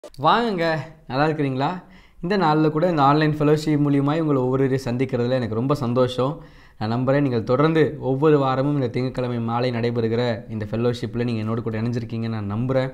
வாங்குங்க நல்லா இருக்கிறீங்களா இந்த நாளில் கூட இந்த ஆன்லைன் ஃபெலோஷிப் மூலியமாக உங்களை ஒவ்வொரு சந்திக்கிறதுல எனக்கு ரொம்ப சந்தோஷம் நான் நம்புகிறேன் நீங்கள் தொடர்ந்து ஒவ்வொரு வாரமும் இந்த திங்கட்கிழமை மாலை நடைபெறுகிற இந்த ஃபெல்லோஷிப்பில் நீங்கள் என்னோட கூட இணைஞ்சிருக்கீங்க நான் நம்புகிறேன்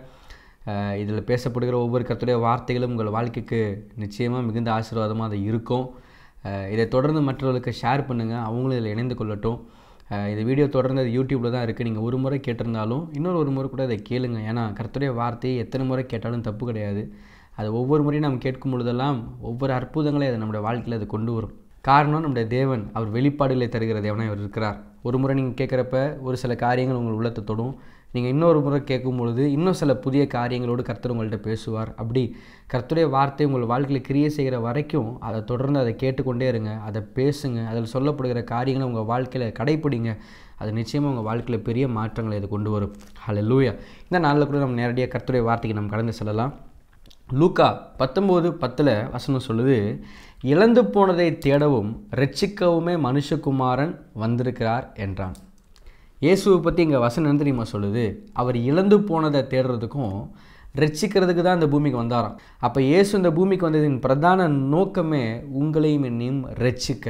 இதில் பேசப்படுகிற ஒவ்வொரு கருத்துடைய வார்த்தைகளும் உங்கள் வாழ்க்கைக்கு நிச்சயமாக மிகுந்த ஆசீர்வாதமாக அது இருக்கும் அஹ் இதை தொடர்ந்து மற்றவர்களுக்கு ஷேர் பண்ணுங்கள் அவங்களும் இதில் இணைந்து கொள்ளட்டும் அஹ் இந்த வீடியோ தொடர்ந்து அது யூடியூப்பில் தான் இருக்குது நீங்கள் ஒரு முறை கேட்டிருந்தாலும் இன்னொரு ஒரு முறை கூட இதை கேளுங்க ஏன்னா கர்த்தருடைய வார்த்தையை எத்தனை முறை கேட்டாலும் தப்பு கிடையாது அது ஒவ்வொரு முறையும் நம்ம கேட்கும் பொழுதெல்லாம் ஒவ்வொரு அற்புதங்களையும் அது நம்முடைய வாழ்க்கையில் அது கொண்டு வரும் காரணம் நம்முடைய தேவன் அவர் வெளிப்பாடுகளை தருகிற தேவனாக அவர் இருக்கிறார் ஒரு முறை நீங்கள் கேட்குறப்ப ஒரு சில காரியங்கள் உங்கள் உள்ளத்தை தொடும் நீங்கள் இன்னொரு முறை கேட்கும் பொழுது இன்னும் சில புதிய காரியங்களோடு கர்த்தர் உங்கள்கிட்ட பேசுவார் அப்படி கர்த்தருடைய வார்த்தை உங்கள் வாழ்க்கையில் கிரியை செய்கிற வரைக்கும் அதை தொடர்ந்து அதை கேட்டுக்கொண்டே இருங்க அதை பேசுங்க அதில் சொல்லப்படுகிற காரியங்களை உங்கள் வாழ்க்கையில் கடைப்பிடிங்க அது நிச்சயமாக உங்கள் வாழ்க்கையில் பெரிய மாற்றங்களை அது கொண்டு வரும் ஹalleluya இந்த நாளில் கூட நம்ம நேரடியாக கர்த்தருடைய வார்த்தைக்கு நம்ம கடந்து செல்லலாம் லூக்கா பத்தொம்போது பத்தில் வசனம் சொல்லுது இழந்து போனதை தேடவும் ரட்சிக்கவுமே மனுஷகுமாரன் வந்திருக்கிறார் என்றான் இயேசுவை பற்றி இங்கே வசனம் என்ன தெரியுமா சொல்லுது அவர் இழந்து போனதை தேடுறதுக்கும் ரட்சிக்கிறதுக்கு தான் இந்த பூமிக்கு வந்தாராம் அப்போ இயேசு இந்த பூமிக்கு வந்ததின் பிரதான நோக்கமே உங்களையும் என்னையும் ரட்சிக்க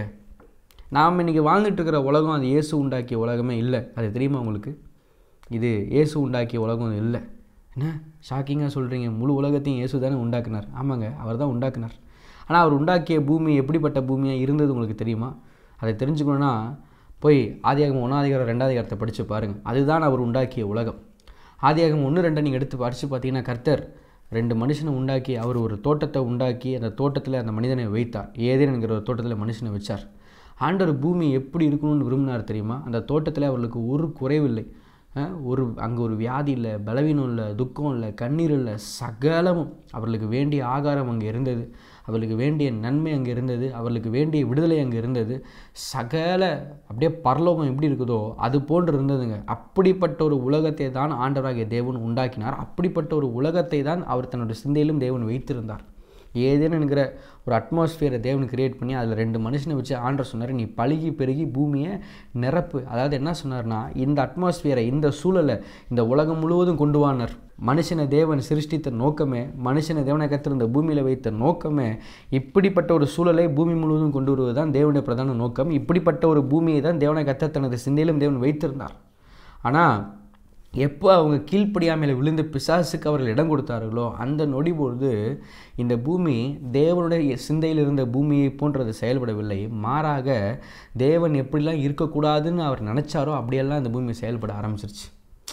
நாம் இன்றைக்கி வாழ்ந்துட்டு இருக்கிற உலகம் அது இயேசு உண்டாக்கிய உலகமே இல்லை அது தெரியுமா உங்களுக்கு இது இயேசு உண்டாக்கிய உலகம் இல்லை என்ன ஷாக்கிங்காக சொல்கிறீங்க முழு உலகத்தையும் இயேசு தானே உண்டாக்குனார் ஆமாங்க அவர் தான் உண்டாக்குனார் ஆனால் அவர் உண்டாக்கிய பூமி எப்படிப்பட்ட பூமியாக இருந்தது உங்களுக்கு தெரியுமா அதை தெரிஞ்சுக்கணுன்னா போய் ஆதியாகம் ஒன்றாதிகாரம் ரெண்டாதிகாரத்தை படித்து பாருங்கள் அதுதான் அவர் உண்டாக்கிய உலகம் ஆதியாகம் ஒன்று ரெண்டை நீங்கள் எடுத்து படித்து பார்த்தீங்கன்னா கர்த்தர் ரெண்டு மனுஷனை உண்டாக்கி அவர் ஒரு தோட்டத்தை உண்டாக்கி அந்த தோட்டத்தில் அந்த மனிதனை வைத்தார் ஏதேன் என்கிற ஒரு தோட்டத்தில் மனுஷனை வச்சார் ஆண்டவர் பூமி எப்படி இருக்கணும்னு விரும்பினார் தெரியுமா அந்த தோட்டத்தில் அவர்களுக்கு ஒரு குறைவில்லை அஹ் ஒரு அங்கே ஒரு வியாதி இல்லை பலவீனம் இல்லை துக்கம் இல்லை கண்ணீர் இல்லை சகலமும் அவர்களுக்கு வேண்டிய ஆகாரம் அங்கே இருந்தது அவர்களுக்கு வேண்டிய நன்மை அங்கே இருந்தது அவர்களுக்கு வேண்டிய விடுதலை அங்கே இருந்தது சகல அப்படியே பரலோகம் எப்படி இருக்குதோ அது போன்று இருந்ததுங்க அப்படிப்பட்ட ஒரு உலகத்தை தான் ஆண்டவராகிய தேவன் உண்டாக்கினார் அப்படிப்பட்ட ஒரு உலகத்தை தான் அவர் தன்னுடைய சிந்தையிலும் தேவன் வைத்திருந்தார் ஏதேனும் என்கிற ஒரு அட்மாஸ்பியரை தேவன் கிரியேட் பண்ணி அதில் ரெண்டு மனுஷனை வச்சு ஆண்டர் சொன்னார் நீ பழுகி பெருகி பூமியை நிரப்பு அதாவது என்ன சொன்னார்னா இந்த அட்மாஸ்பியரை இந்த சூழலை இந்த உலகம் முழுவதும் கொண்டு வானார் மனுஷனை தேவன் சிருஷ்டித்த நோக்கமே மனுஷனை தேவனை கத்திருந்த பூமியில் வைத்த நோக்கமே இப்படிப்பட்ட ஒரு சூழலை பூமி முழுவதும் கொண்டு வருவது தான் தேவனுடைய பிரதான நோக்கம் இப்படிப்பட்ட ஒரு பூமியை தான் தேவனை கத்த தனது சிந்தையிலும் தேவன் வைத்திருந்தார் ஆனால் எப்போ அவங்க கீழ்ப்படியாமையில் விழுந்து பிசாசுக்கு அவர்கள் இடம் கொடுத்தார்களோ அந்த நொடி பொழுது இந்த பூமி தேவனுடைய சிந்தையில் இருந்த பூமியை போன்றது செயல்படவில்லை மாறாக தேவன் எப்படிலாம் இருக்கக்கூடாதுன்னு அவர் நினச்சாரோ அப்படியெல்லாம் இந்த பூமி செயல்பட ஆரம்பிச்சிருச்சு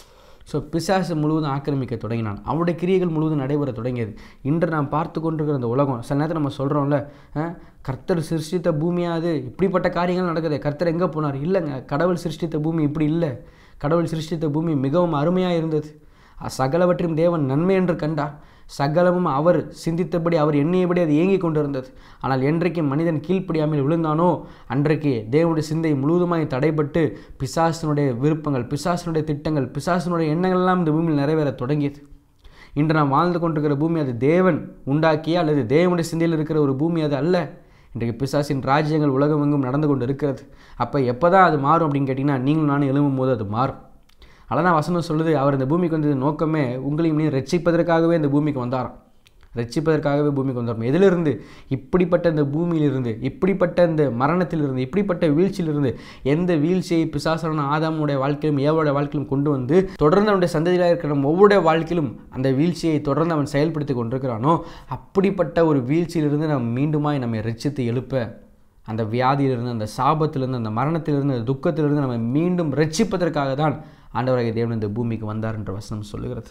ஸோ பிசாசு முழுவதும் ஆக்கிரமிக்க தொடங்கினான் அவனுடைய கிரியைகள் முழுவதும் நடைபெற தொடங்கியது இன்று நாம் பார்த்து கொண்டிருக்கிற அந்த உலகம் சில நேரத்தில் நம்ம சொல்கிறோம்ல கர்த்தர் சிருஷ்டித்த பூமியாது இப்படிப்பட்ட காரியங்கள் நடக்குது கர்த்தர் எங்கே போனார் இல்லைங்க கடவுள் சிருஷ்டித்த பூமி இப்படி இல்லை கடவுள் சிருஷ்டித்த பூமி மிகவும் அருமையாக இருந்தது சகலவற்றையும் தேவன் நன்மை என்று கண்டார் சகலமும் அவர் சிந்தித்தபடி அவர் எண்ணியபடி அது இயங்கி கொண்டிருந்தது ஆனால் என்றைக்கு மனிதன் கீழ்ப்படியாமல் விழுந்தானோ அன்றைக்கு தேவனுடைய சிந்தை முழுவதுமாய் தடைபட்டு பிசாசனுடைய விருப்பங்கள் பிசாசனுடைய திட்டங்கள் பிசாசனுடைய எண்ணங்கள் எல்லாம் இந்த பூமியில் நிறைவேற தொடங்கியது இன்று நாம் வாழ்ந்து கொண்டிருக்கிற பூமி அது தேவன் உண்டாக்கிய அல்லது தேவனுடைய சிந்தையில் இருக்கிற ஒரு பூமி அது அல்ல இன்றைக்கு பிசாசின் ராஜ்யங்கள் உலகமெங்கும் நடந்து கொண்டு இருக்கிறது அப்போ எப்போ தான் அது மாறும் அப்படின்னு கேட்டிங்கன்னா நீங்களும் நானும் எழும்பும் போது அது மாறும் அதான் வசனம் சொல்லுது அவர் இந்த பூமிக்கு வந்தது நோக்கமே உங்களையும் நீ ரட்சிப்பதற்காகவே இந்த பூமிக்கு வந்தாராம் ரட்சிப்பதற்காகவே பூமிக்கு வந்தாராம் எதிலிருந்து இப்படிப்பட்ட இந்த பூமியிலிருந்து இப்படிப்பட்ட இந்த மரணத்திலிருந்து இப்படிப்பட்ட வீழ்ச்சியிலிருந்து எந்த வீழ்ச்சியை பிசாசன ஆதாமுடைய வாழ்க்கையிலும் ஏவோட வாழ்க்கையிலும் கொண்டு வந்து தொடர்ந்து அவனுடைய சந்ததியாக இருக்கிற நம்ம ஒவ்வொரு வாழ்க்கையிலும் அந்த வீழ்ச்சியை தொடர்ந்து அவன் செயல்படுத்தி கொண்டிருக்கிறானோ அப்படிப்பட்ட ஒரு வீழ்ச்சியிலிருந்து நம்ம மீண்டுமாய் நம்மை ரட்சித்து எழுப்ப அந்த வியாதியிலிருந்து அந்த சாபத்திலிருந்து அந்த மரணத்திலிருந்து அந்த துக்கத்திலிருந்து நம்ம மீண்டும் ரட்சிப்பதற்காக தான் ஆண்டவராகிய தேவன் இந்த பூமிக்கு வந்தார் என்ற வசனம் சொல்லுகிறது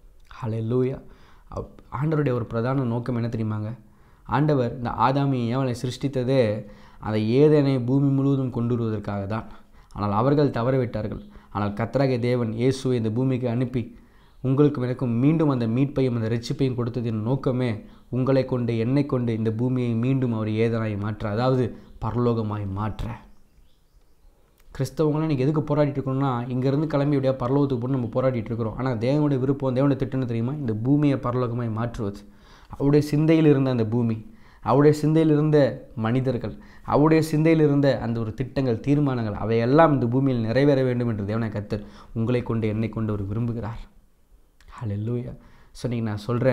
ஹலே லூயா ஆண்டவருடைய ஒரு பிரதான நோக்கம் என்ன தெரியுமாங்க ஆண்டவர் இந்த ஆதாமியை ஏவனை சிருஷ்டித்ததே அதை ஏதனை பூமி முழுவதும் கொண்டு வருவதற்காக தான் ஆனால் அவர்கள் தவறவிட்டார்கள் ஆனால் கத்தராகிய தேவன் இயேசுவை இந்த பூமிக்கு அனுப்பி உங்களுக்கும் எனக்கும் மீண்டும் அந்த மீட்பையும் அந்த ரட்சிப்பையும் கொடுத்ததின் நோக்கமே உங்களை கொண்டு என்னை கொண்டு இந்த பூமியை மீண்டும் அவர் ஏதனாய் மாற்ற அதாவது பரலோகமாய் மாற்ற கிறிஸ்தவங்களாம் இன்றைக்கி எதுக்கு போராடிட்டு இருக்கோம்னா இங்கேருந்து கிளம்பி எப்படியா பரலோகத்துக்கு போட்டு நம்ம போராடிட்டு இருக்கிறோம் ஆனால் தேவனுடைய விருப்பம் தேவனுடைய திட்டம்னு தெரியுமா இந்த பூமியை பரலோகமாய் மாற்றுவது அவருடைய சிந்தையில் இருந்த அந்த பூமி அவருடைய சிந்தையில் இருந்த மனிதர்கள் அவருடைய சிந்தையில் இருந்த அந்த ஒரு திட்டங்கள் தீர்மானங்கள் அவையெல்லாம் இந்த பூமியில் நிறைவேற வேண்டும் என்று தேவனை கத்தர் உங்களை கொண்டு என்னை கொண்டு அவர் விரும்புகிறார் ஹலெல்லூயா ஸோ நீங்கள் நான் சொல்கிறேன்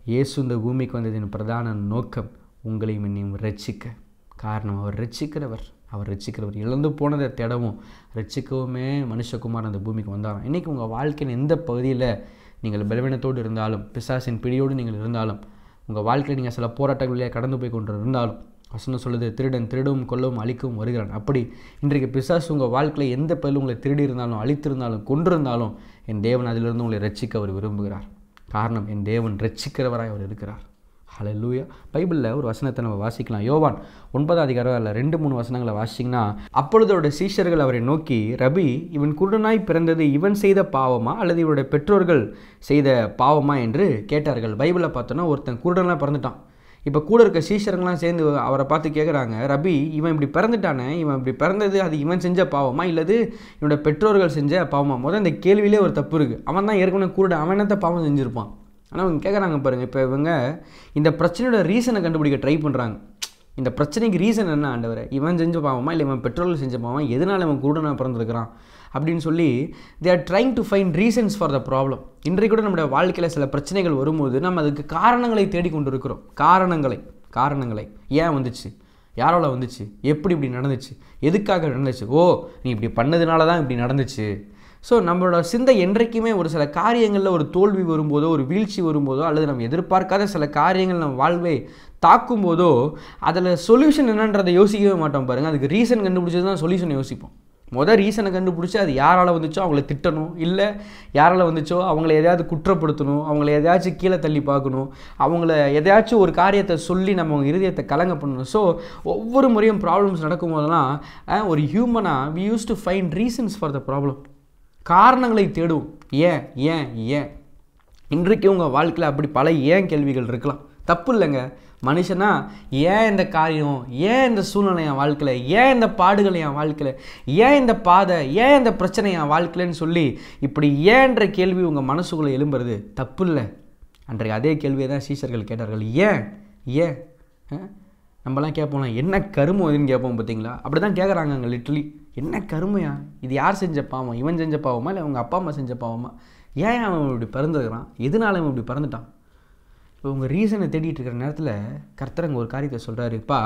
இயேசு இந்த பூமிக்கு வந்ததின் பிரதான நோக்கம் உங்களையும் என்னையும் ரட்சிக்க காரணம் அவர் ரட்சிக்கிறவர் அவர் ரட்சிக்கிறவர் இழந்து போனதை தேடவும் ரட்சிக்கவுமே மனுஷகுமார் அந்த பூமிக்கு வந்தாராம் இன்றைக்கி உங்கள் வாழ்க்கையின் எந்த பகுதியில் நீங்கள் பலவீனத்தோடு இருந்தாலும் பிசாசின் பிடியோடு நீங்கள் இருந்தாலும் உங்கள் வாழ்க்கையில் நீங்கள் சில போராட்டங்களிலே கடந்து போய் கொண்டு இருந்தாலும் வசனம் சொல்லுது திருடன் திருடவும் கொல்லவும் அழிக்கவும் வருகிறான் அப்படி இன்றைக்கு பிசாசு உங்கள் வாழ்க்கையில் எந்த பயிலும் உங்களை திருடி இருந்தாலும் அழித்திருந்தாலும் கொண்டிருந்தாலும் என் தேவன் அதிலிருந்து உங்களை ரட்சிக்க அவர் விரும்புகிறார் காரணம் என் தேவன் ரட்சிக்கிறவராய் அவர் இருக்கிறார் ஹalleluya பைபிளில் ஒரு வசனத்தை நம்ம வாசிக்கலாம் யோவான் ஒன்பதாம் அதிகாரம் அதில் ரெண்டு மூணு வசனங்களை வாசிச்சிங்கன்னா அப்பொழுது அவருடைய சீஷர்கள் அவரை நோக்கி ரபி இவன் குருடனாய் பிறந்தது இவன் செய்த பாவமா அல்லது இவருடைய பெற்றோர்கள் செய்த பாவமா என்று கேட்டார்கள் பைபிளில் பார்த்தோன்னா ஒருத்தன் குருடனாக பிறந்துட்டான் இப்போ கூட இருக்க சீஷர்கள்லாம் சேர்ந்து அவரை பார்த்து கேட்குறாங்க ரபி இவன் இப்படி பிறந்துட்டானே இவன் இப்படி பிறந்தது அது இவன் செஞ்ச பாவமா இல்லது இவனோட பெற்றோர்கள் செஞ்ச பாவமா முதல் இந்த கேள்வியிலே ஒரு தப்பு இருக்குது அவன் தான் ஏற்கனவே கூட அவன் என்னத்த பாவம் செஞ்சுருப்பான் ஆனால் அவங்க கேட்குறாங்க பாருங்கள் இப்போ இவங்க இந்த பிரச்சனையோட ரீசனை கண்டுபிடிக்க ட்ரை பண்ணுறாங்க இந்த பிரச்சனைக்கு ரீசன் என்ன ஆண்டவரை இவன் செஞ்ச பாவமா இல்லை இவன் பெட்ரோல் செஞ்ச பாவமா எதனால் இவன் குருடனாக பிறந்திருக்கிறான் அப்படின்னு சொல்லி they are trying to find reasons for the problem இன்றைக்கு கூட நம்முடைய வாழ்க்கையில் சில பிரச்சனைகள் வரும்போது நம்ம அதுக்கு காரணங்களை தேடிக்கொண்டு இருக்கிறோம் காரணங்களை காரணங்களை ஏன் வந்துச்சு யாரால வந்துச்சு எப்படி இப்படி நடந்துச்சு எதுக்காக நடந்துச்சு ஓ நீ இப்படி பண்ணதுனால தான் இப்படி நடந்துச்சு ஸோ நம்மளோட சிந்தை என்றைக்குமே ஒரு சில காரியங்களில் ஒரு தோல்வி வரும்போதோ ஒரு வீழ்ச்சி வரும்போதோ அல்லது நம்ம எதிர்பார்க்காத சில காரியங்கள் நம்ம வாழ்வை தாக்கும் போதோ அதில் சொல்யூஷன் என்னன்றதை யோசிக்கவே மாட்டோம் பாருங்கள் அதுக்கு ரீசன் கண்டுபிடிச்சது தான் சொல்யூஷன் யோசிப்போம் மொதல் ரீசனை கண்டுபிடிச்சி அது யாரால் வந்துச்சோ அவங்கள திட்டணும் இல்லை யாரால் வந்துச்சோ அவங்கள எதையாவது குற்றப்படுத்தணும் அவங்கள எதையாச்சும் கீழே தள்ளி பார்க்கணும் அவங்கள எதையாச்சும் ஒரு காரியத்தை சொல்லி நம்ம அவங்க இருதயத்தை கலங்க பண்ணணும் ஸோ ஒவ்வொரு முறையும் ப்ராப்ளம்ஸ் நடக்கும்போதெல்லாம் அஹ், ஒரு ஹியூமனாக we use to find reasons for the problem காரணங்களை தேடுவோம் ஏன் ஏன் ஏன் இன்றைக்கு உங்கள் வாழ்க்கையில் அப்படி பல ஏன் கேள்விகள் இருக்கலாம் தப்பு இல்லைங்க மனுஷனா ஏன் இந்த காரியம் ஏன் இந்த சூழ்நிலை என் வாழ்க்கையில் ஏன் இந்த பாடுகள் என் வாழ்க்கையில் ஏன் இந்த பாதை ஏன் இந்த பிரச்சனை என் வாழ்க்கையிலன்னு சொல்லி இப்படி ஏன்ற கேள்வி உங்கள் மனசுக்குள்ளே எழும்புறது தப்பு இல்லை அன்றைக்கு அதே கேள்வியை தான் சீஷர்கள் கேட்டார்கள் ஏன் ஏன் ஆ? நம்மலாம் கேட்போம்ல என்ன கருமம் இதுன்னு கேட்போம் பார்த்தீங்களா அப்படி தான் கேட்குறாங்க அங்கே லிட்ரலி என்ன கருமையா இது யார் செஞ்ச பாவம் இவன் செஞ்ச பாவமா இல்லை அவங்க அப்பா அம்மா செஞ்ச பாவமா ஏன் அவன் இப்படி பிறந்துருக்கிறான் எதனால அவன் இப்படி பிறந்துட்டான் இப்போ உங்கள் ரீசனை தேடிட்டு இருக்கிற நேரத்தில் கர்த்தர் அங்கே ஒரு காரியத்தை சொல்கிறாருப்பா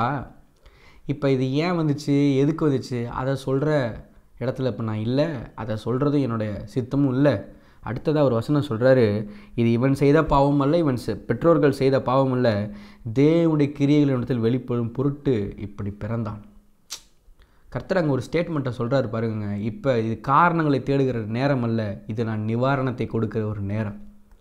இப்போ இது ஏன் வந்துச்சு எதுக்கு வந்துச்சு அதை சொல்கிற இடத்துல இப்போ நான் இல்லை அதை சொல்கிறதும் என்னுடைய சித்தமும் இல்லை அடுத்ததாக ஒரு வசனம் சொல்கிறாரு இது இவன் செய்த பாவம் அல்ல இவன் செ- பெற்றோர்கள் செய்த பாவம் அல்ல தேவனுடைய கிரியைகளிடத்தில் வெளிப்படும் பொருட்டு இப்படி பிறந்தான் கர்த்தர் அங்கே ஒரு ஸ்டேட்மெண்ட்டை சொல்கிறாரு பாருங்க இப்போ இது காரணங்களை தேடுகிற நேரம் அல்ல இது நான் நிவாரணத்தை கொடுக்கிற ஒரு நேரம்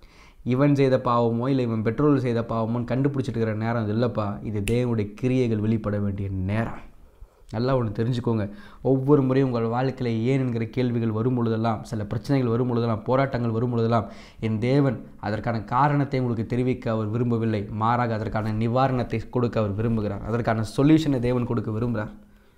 இவன் செய்த பாவமோ இல்லை இவன் பெட்ரோல் செய்த பாவமோன்னு கண்டுபிடிச்சிட்டு இருக்கிற நேரம் இது இல்லைப்பா இது தேவனுடைய கிரியைகள் வெளிப்பட வேண்டிய நேரம் நல்லா ஒன்று தெரிஞ்சுக்கோங்க ஒவ்வொரு முறையும் உங்கள் வாழ்க்கையில் ஏன் என்கிற கேள்விகள் வரும் பொழுதெல்லாம் சில பிரச்சனைகள் வரும் பொழுதெல்லாம் போராட்டங்கள் வரும் பொழுதெல்லாம் என் தேவன் அதற்கான காரணத்தை உங்களுக்கு தெரிவிக்க அவர் விரும்பவில்லை மாறாக அதற்கான நிவாரணத்தை கொடுக்க அவர் விரும்புகிறார் அதற்கான சொல்யூஷனை தேவன் கொடுக்க விரும்புகிறார்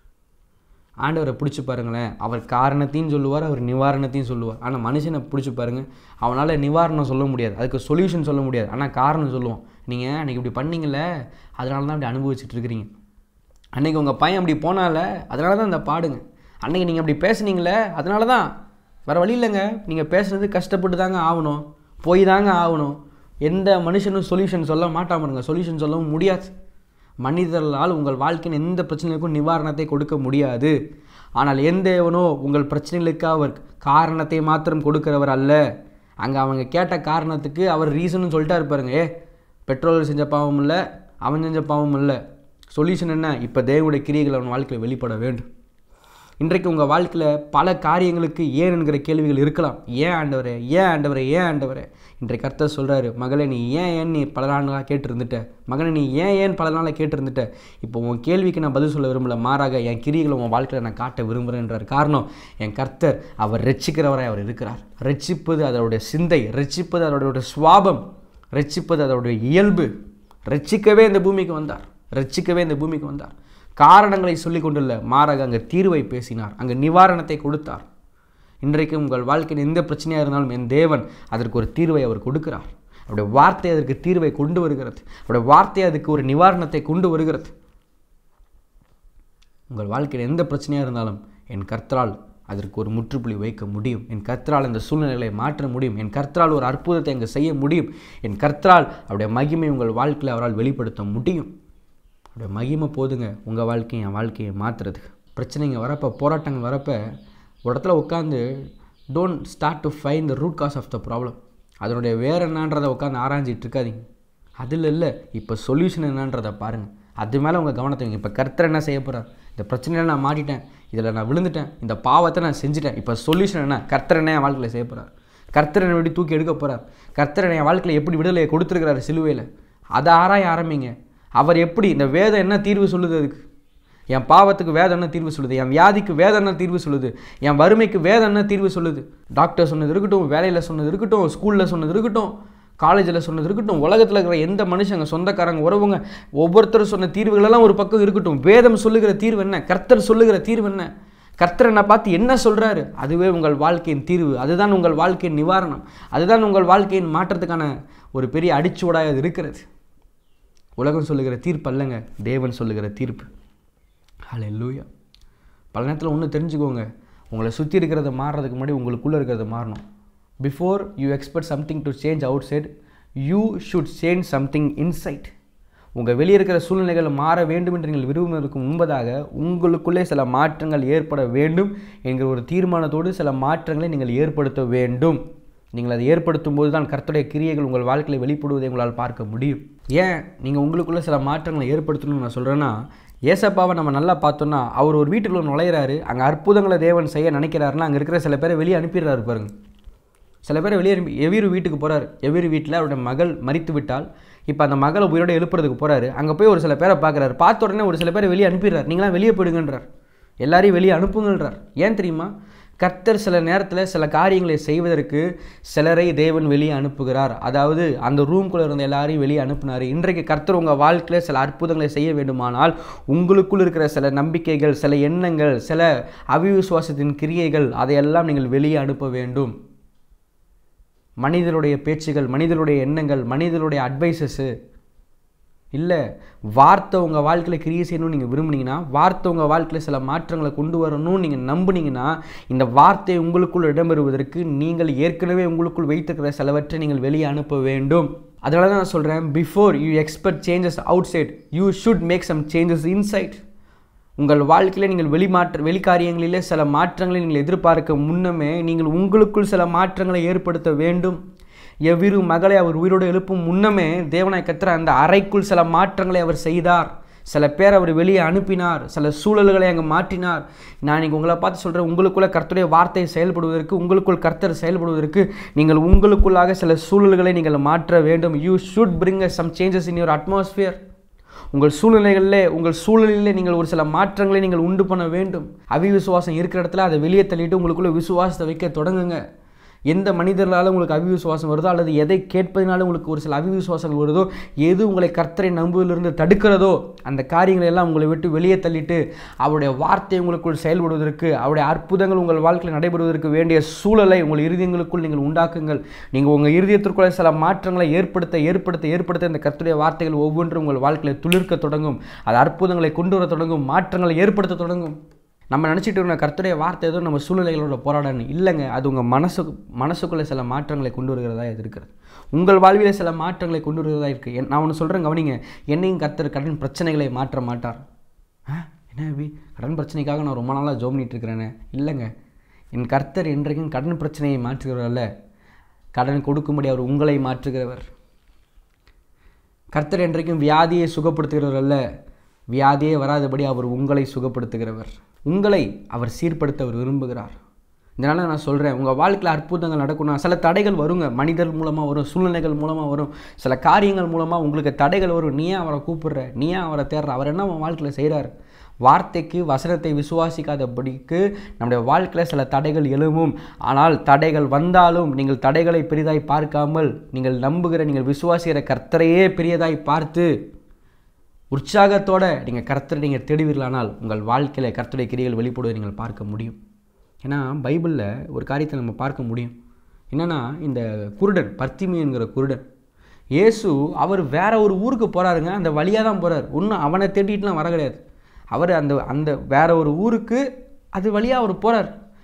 ஆண்டவரை பிடிச்சி பாருங்களேன் அவர் காரணத்தையும் சொல்லுவார் அவர் நிவாரணத்தையும் சொல்லுவார் ஆனால் மனுஷனை பிடிச்சி பாருங்க அவனால் நிவாரணம் சொல்ல முடியாது அதுக்கு சொல்யூஷன் சொல்ல முடியாது ஆனால் காரணம் சொல்லுவோம் நீங்கள் அன்றைக்கி இப்படி பண்ணீங்கல்ல அதனால தான் அப்படி அனுபவிச்சுட்டு இருக்கிறீங்க அன்றைக்கி உங்கள் பையன் அப்படி போனால அதனால தான் இந்த பாடுங்க அன்றைக்கி நீங்கள் அப்படி பேசுனீங்களே அதனால தான் வேறு வழி இல்லைங்க நீங்கள் பேசுனது கஷ்டப்பட்டு தாங்க ஆகணும் போய் தாங்க ஆகணும் எந்த மனுஷனும் சொல்யூஷன் சொல்ல மாட்டாமருங்க சொல்யூஷன் சொல்லவும் முடியாது மனிதர்களால் உங்கள் வாழ்க்கையின் எந்த பிரச்சனைக்கும் நிவாரணத்தை கொடுக்க முடியாது ஆனால் எந்த தேவனோ உங்கள் பிரச்சனைகளுக்கு அவர் காரணத்தை மாத்திரம் கொடுக்கிறவர் அல்ல அங்கே அவங்க கேட்ட காரணத்துக்கு அவர் ரீசனும் சொல்லிட்டா இருப்பாருங்க ஏ பெட்ரோல் செஞ்ச பாவம் இல்லை அவன் செஞ்ச பாவம் இல்லை சொல்யூஷன் என்ன இப்போ தேவனுடைய கிரியைகள் அவன் வாழ்க்கையில் வெளிப்பட வேண்டும் இன்றைக்கு உங்கள் வாழ்க்கையில் பல காரியங்களுக்கு ஏன் என்கிற கேள்விகள் இருக்கலாம் ஏன் ஆண்டவரே ஏன் ஆண்டவரே ஏன் ஆண்டவரே இன்றைக்கு கர்த்தர் சொல்கிறாரு மகளே நீ ஏன் ஏன் நீ பல நாளாக கேட்டிருந்துட்ட மகனே நீ ஏன் ஏன் பல நாளாக கேட்டிருந்துட்ட இப்போ உன் கேள்விக்கு நான் பதில் சொல்ல விரும்பல மாறாக என் கிரிகளை உன் வாழ்க்கையில் நான் காட்ட விரும்புகிறேன்றார் காரணம் என் கர்த்தர் அவர் ரட்சிக்கிறவராய் அவர் இருக்கிறார் ரட்சிப்பது அதனுடைய சிந்தை ரட்சிப்பது அதனுடைய சுவாபம் ரட்சிப்பது அதனுடைய இயல்பு ரட்சிக்கவே இந்த பூமிக்கு வந்தார் ரட்சிக்கவே இந்த பூமிக்கு வந்தார் காரணங்களை சொல்லிக் கொண்டுள்ள மாறாக அங்கே தீர்வை பேசினார் அங்கே நிவாரணத்தை கொடுத்தார் இன்றைக்கு உங்கள் வாழ்க்கையில் எந்த பிரச்சனையாக இருந்தாலும் என் தேவன் அதற்கு ஒரு தீர்வை அவர் கொடுக்கிறார் அவருடைய வார்த்தை அதற்கு தீர்வை கொண்டு வருகிறது அவருடைய வார்த்தை அதுக்கு ஒரு நிவாரணத்தை கொண்டு வருகிறது உங்கள் வாழ்க்கையில் எந்த பிரச்சனையாக இருந்தாலும் என் கர்த்தரால் அதற்கு ஒரு முற்றுப்புள்ளி வைக்க முடியும் என் கர்த்தரால் இந்த சூழ்நிலைகளை மாற்ற முடியும் என் கர்த்தரால் ஒரு அற்புதத்தை அங்கே செய்ய முடியும் என் கர்த்தரால் அவருடைய மகிமை உங்கள் வாழ்க்கையில் அவரால் வெளிப்படுத்த முடியும் அவருடைய மகிமை போதுங்க உங்கள் வாழ்க்கையை என் வாழ்க்கையை மாற்றுறதுக்கு பிரச்சனைங்க வரப்போ போராட்டங்கள் வரப்போ ஒரு இடத்துல உட்காந்து don't start to find the root cause of the problem அதனுடைய வேறு என்னன்றதை உட்காந்து ஆராய்ஞ்சிட்டு இருக்காதீங்க அதில் இல்லை இப்போ சொல்யூஷன் என்னன்றதை பாருங்கள் அது மேலே உங்கள் கவனத்தை வைங்க இப்போ கர்த்தர் என்ன செய்ய போகிறார் இந்த பிரச்சனையில் நான் மாட்டிட்டேன் இதில் நான் விழுந்துட்டேன் இந்த பாவத்தை நான் செஞ்சுட்டேன் இப்போ சொல்யூஷன் என்ன கர்த்தர் என்ன என் வாழ்க்கையில் செய்ய போகிறார் கர்த்தர் என்னை எப்படி தூக்கி எடுக்க போகிறார் கர்த்தர் என் வாழ்க்கையில் எப்படி விடுதலையை கொடுத்துருக்கிறாரு சிலுவையில் அதை ஆராய ஆரம்பிங்க அவர் எப்படி இந்த வேதம் என்ன தீர்வு சொல்லுது அதுக்கு என் பாவத்துக்கு வேதம் என்ன தீர்வு சொல்லுது என் வியாதிக்கு வேதம் என்ன தீர்வு சொல்லுது என் வறுமைக்கு வேதம் என்ன தீர்வு சொல்லுது டாக்டர் சொன்னது இருக்கட்டும் வேலையில் சொன்னது இருக்கட்டும் ஸ்கூலில் சொன்னது இருக்கட்டும் காலேஜில் சொன்னது இருக்கட்டும் உலகத்தில் இருக்கிற எந்த மனுஷங்க சொந்தக்காரங்க உறவுங்க ஒவ்வொருத்தரும் சொன்ன தீர்வுகளெல்லாம் ஒரு பக்கம் இருக்கட்டும் வேதம் சொல்லுகிற தீர்வு என்ன கர்த்தர் சொல்லுகிற தீர்வு என்ன கர்த்தர் என்னை பார்த்து என்ன சொல்கிறாரு அதுவே உங்கள் வாழ்க்கையின் தீர்வு அதுதான் உங்கள் வாழ்க்கையின் நிவாரணம் அதுதான் உங்கள் வாழ்க்கையின் மாற்றத்துக்கான ஒரு பெரிய அடிச்சுவடாக அது இருக்கிறது உலகம் சொல்லுகிற தீர்ப்பு அல்லங்க தேவன் சொல்லுகிற தீர்ப்பு ஹலே லூயா பல நேரத்தில் ஒன்று தெரிஞ்சுக்கோங்க உங்களை சுற்றி இருக்கிறத மாறுறதுக்கு முன்னாடி உங்களுக்குள்ளே இருக்கிறத மாறணும் before you expect something to change outside you should change something inside உங்கள் வெளியே இருக்கிற சூழ்நிலைகள் மாற வேண்டும் என்று நீங்கள் விரும்புவதற்கு முன்பதாக உங்களுக்குள்ளே சில மாற்றங்கள் ஏற்பட வேண்டும் என்கிற ஒரு தீர்மானத்தோடு சில மாற்றங்களை நீங்கள் ஏற்படுத்த வேண்டும் நீங்கள் அதை ஏற்படுத்தும் போது தான் கர்த்தருடைய கிரியைகள் உங்கள் வாழ்க்கையில் வெளிப்படுவதை உங்களால் பார்க்க முடியும் ஏன் நீங்கள் உங்களுக்குள்ளே சில மாற்றங்களை ஏற்படுத்தணும்னு நான் சொல்கிறேன்னா ஏசப்பாவை நம்ம நல்லா பார்த்தோன்னா அவர் ஒரு வீட்டுக்குள்ள நுழையிறாரு அங்கே அற்புதங்களை தேவன் செய்ய நினைக்கிறாருன்னா அங்கே இருக்கிற சில பேரை வெளியே அனுப்பிடுறாரு பாருங்க சில பேரை வெளியே அனுப்பி எவ்வீரு வீட்டுக்கு போகிறார் எவ்வீரு வீட்டில் அவருடைய மகள் மறித்து விட்டால் இப்போ அந்த மகளை உயிரோட எழுப்புறதுக்கு போகிறாரு அங்கே போய் ஒரு சில பேரை பார்க்குறாரு பார்த்த உடனே ஒரு சில பேரை வெளியே அனுப்பிடுறார் நீங்களாம் வெளியே போயிடுங்கன்றார் எல்லாரையும் வெளியே அனுப்புங்கன்றார் ஏன் தெரியுமா கர்த்தர் சில நேரத்தில் சில காரியங்களை செய்வதற்கு சிலரை தேவன் வெளியே அனுப்புகிறார் அதாவது அந்த ரூம்குள்ளே இருந்த எல்லாரையும் வெளியே அனுப்புனார் இன்றைக்கு கர்த்தர் உங்கள் வாழ்க்கையில் சில அற்புதங்களை செய்ய வேண்டுமானால் உங்களுக்குள் இருக்கிற சில நம்பிக்கைகள் சில எண்ணங்கள் சில அவிவிசுவாசத்தின் கிரியைகள் அதையெல்லாம் நீங்கள் வெளியே அனுப்ப வேண்டும் மனிதனுடைய பேச்சுகள் மனிதனுடைய எண்ணங்கள் மனிதனுடைய அட்வைசஸ்ஸு இல்லை வார்த்தை உங்கள் வாழ்க்கையில் கிரியை செய்யணும்னு நீங்கள் விரும்புனீங்கன்னா வார்த்தை உங்கள் வாழ்க்கையில் சில மாற்றங்களை கொண்டு வரணும்னு நீங்கள் நம்புனீங்கன்னா இந்த வார்த்தை உங்களுக்குள் இடம்பெறுவதற்கு நீங்கள் ஏற்கனவே உங்களுக்குள் வைத்திருக்கிற சிலவற்றை நீங்கள் வெளியே அனுப்ப வேண்டும் அதனால தான் நான் சொல்கிறேன் before you expect changes outside you should make some changes inside உங்கள் வாழ்க்கையில் நீங்கள் வெளிமாற்ற வெளிக்காரியங்களிலே சில மாற்றங்களை நீங்கள் எதிர்பார்க்க முன்னமே நீங்கள் உங்களுக்குள் சில மாற்றங்களை ஏற்படுத்த வேண்டும் எவ்விரு மகளை அவர் உயிரோடு எழுப்பும் முன்னமே தேவனை கத்துற அந்த அறைக்குள் சில மாற்றங்களை அவர் செய்தார் சில பேர் அவர் வெளியே அனுப்பினார் சில சூழல்களை அங்கே மாற்றினார் நான் இன்றைக்கி உங்களை பார்த்து சொல்கிறேன் உங்களுக்குள்ள கர்த்தருடைய வார்த்தை செயல்படுவதற்கு உங்களுக்குள் கர்த்தர் செயல்படுவதற்கு நீங்கள் உங்களுக்குள்ளாக சில சூழல்களை நீங்கள் மாற்ற வேண்டும் you should bring some changes in your atmosphere உங்கள் சூழ்நிலைகளிலே உங்கள் சூழலிலே நீங்கள் ஒரு சில மாற்றங்களை நீங்கள் உண்டு பண்ண வேண்டும் அவிவிசுவாசம் இருக்கிற இடத்துல அதை வெளியே தள்ளிட்டு உங்களுக்குள்ள விசுவாசத்தை வைக்க தொடங்குங்க எந்த மனிதர்களால் உங்களுக்கு அவிவிசுவாசம் வருதோ அல்லது எதை கேட்பதனால உங்களுக்கு ஒரு சில அவிவிசுவாசங்கள் வருதோ எது உங்களை கர்த்தரை நம்புவதிலிருந்து தடுக்கிறதோ அந்த காரியங்களை எல்லாம் உங்களை விட்டு வெளியே தள்ளிட்டு அவருடைய வார்த்தை உங்களுக்குள் செயல்படுவதற்கு அவருடைய அற்புதங்கள் உங்கள் வாழ்க்கையில் நடைபெறுவதற்கு வேண்டிய சூழலை உங்கள் இருதயங்களுக்குள் நீங்கள் உண்டாக்குங்கள் நீங்கள் உங்கள் இருதயத்திற்குள்ள சில மாற்றங்களை ஏற்படுத்த ஏற்படுத்த ஏற்படுத்த இந்த கர்த்தருடைய வார்த்தைகள் ஒவ்வொன்றும் உங்கள் வாழ்க்கையில் துளிர்க்க தொடங்கும் அது அற்புதங்களை கொண்டு வர தொடங்கும் மாற்றங்களை ஏற்படுத்த தொடங்கும் நம்ம நினச்சிட்டு இருக்க கர்த்தருடைய வார்த்தை ஏதோ நம்ம சூழ்நிலைகளோட போராடணும் இல்லைங்க அது உங்கள் மனசு மனசுக்குள்ளே சில மாற்றங்களை கொண்டு வருகிறதா இது இருக்கிறது உங்கள் வாழ்வில் சில மாற்றங்களை கொண்டு வருகிறதா இருக்குது நான் ஒன்று சொல்கிறேன் கவனிங்க என்னையும் கர்த்தர் கடன் பிரச்சனைகளை மாற்ற மாட்டார் ஆ என்ன அபி கடன் பிரச்சனைக்காக நான் ரொம்ப நாளாக ஜோம் பண்ணிட்டு இருக்கிறேனே இல்லைங்க என் கர்த்தர் என்றைக்கும் கடன் பிரச்சனையை மாற்றுகிறவரல்ல கடன் கொடுக்கும்படி அவர் உங்களை மாற்றுகிறவர் கர்த்தர் என்றைக்கும் வியாதியை சுகப்படுத்துகிறவர் அல்ல வியாதியே வராதபடி அவர் உங்களை சுகப்படுத்துகிறவர் உங்களை அவர் சீர்படுத்த அவர் விரும்புகிறார் இதனால் நான் சொல்கிறேன் உங்கள் வாழ்க்கையில் அற்புதங்கள் நடக்கணும் சில தடைகள் வருங்க மனிதர் மூலமாக வரும் சூழ்நிலைகள் மூலமாக வரும் சில காரியங்கள் மூலமாக உங்களுக்கு தடைகள் வரும் நீ ஏன் அவரை கூப்பிடுற நீ ஏன் அவரை தேடுற அவர் என்ன அவன் வாழ்க்கையில் செய்கிறார் வார்த்தைக்கு வசனத்தை விசுவாசிக்காதபடிக்கு நம்முடைய வாழ்க்கையில் சில தடைகள் எழும்பும் ஆனால் தடைகள் வந்தாலும் நீங்கள் தடைகளை பெரிதாய் பார்க்காமல் நீங்கள் நம்புகிற நீங்கள் விசுவாசிக்கிற கர்த்தரையே பெரியதாய் பார்த்து உற்சாகத்தோட நீங்கள் கர்த்தரை நீங்கள் தேடுவீர்களானால் உங்கள் வாழ்க்கையில் கர்த்தருடைய கிரிகள் வெளிப்படுவதை நீங்கள் பார்க்க முடியும் ஏன்னா பைபிளில் ஒரு காரியத்தை நம்ம பார்க்க முடியும் என்னென்னா இந்த குருடன் பர்த்திமி என்கிற குருடன் இயேசு அவர் வேற ஒரு ஊருக்கு போகிறாருங்க அந்த வழியாக தான் போகிறார் ஒன்றும் அவனை தேடிட்டுலாம் வர கிடையாது அவர் அந்த அந்த வேற ஒரு ஊருக்கு அது வழியாக அவர் போகிறார்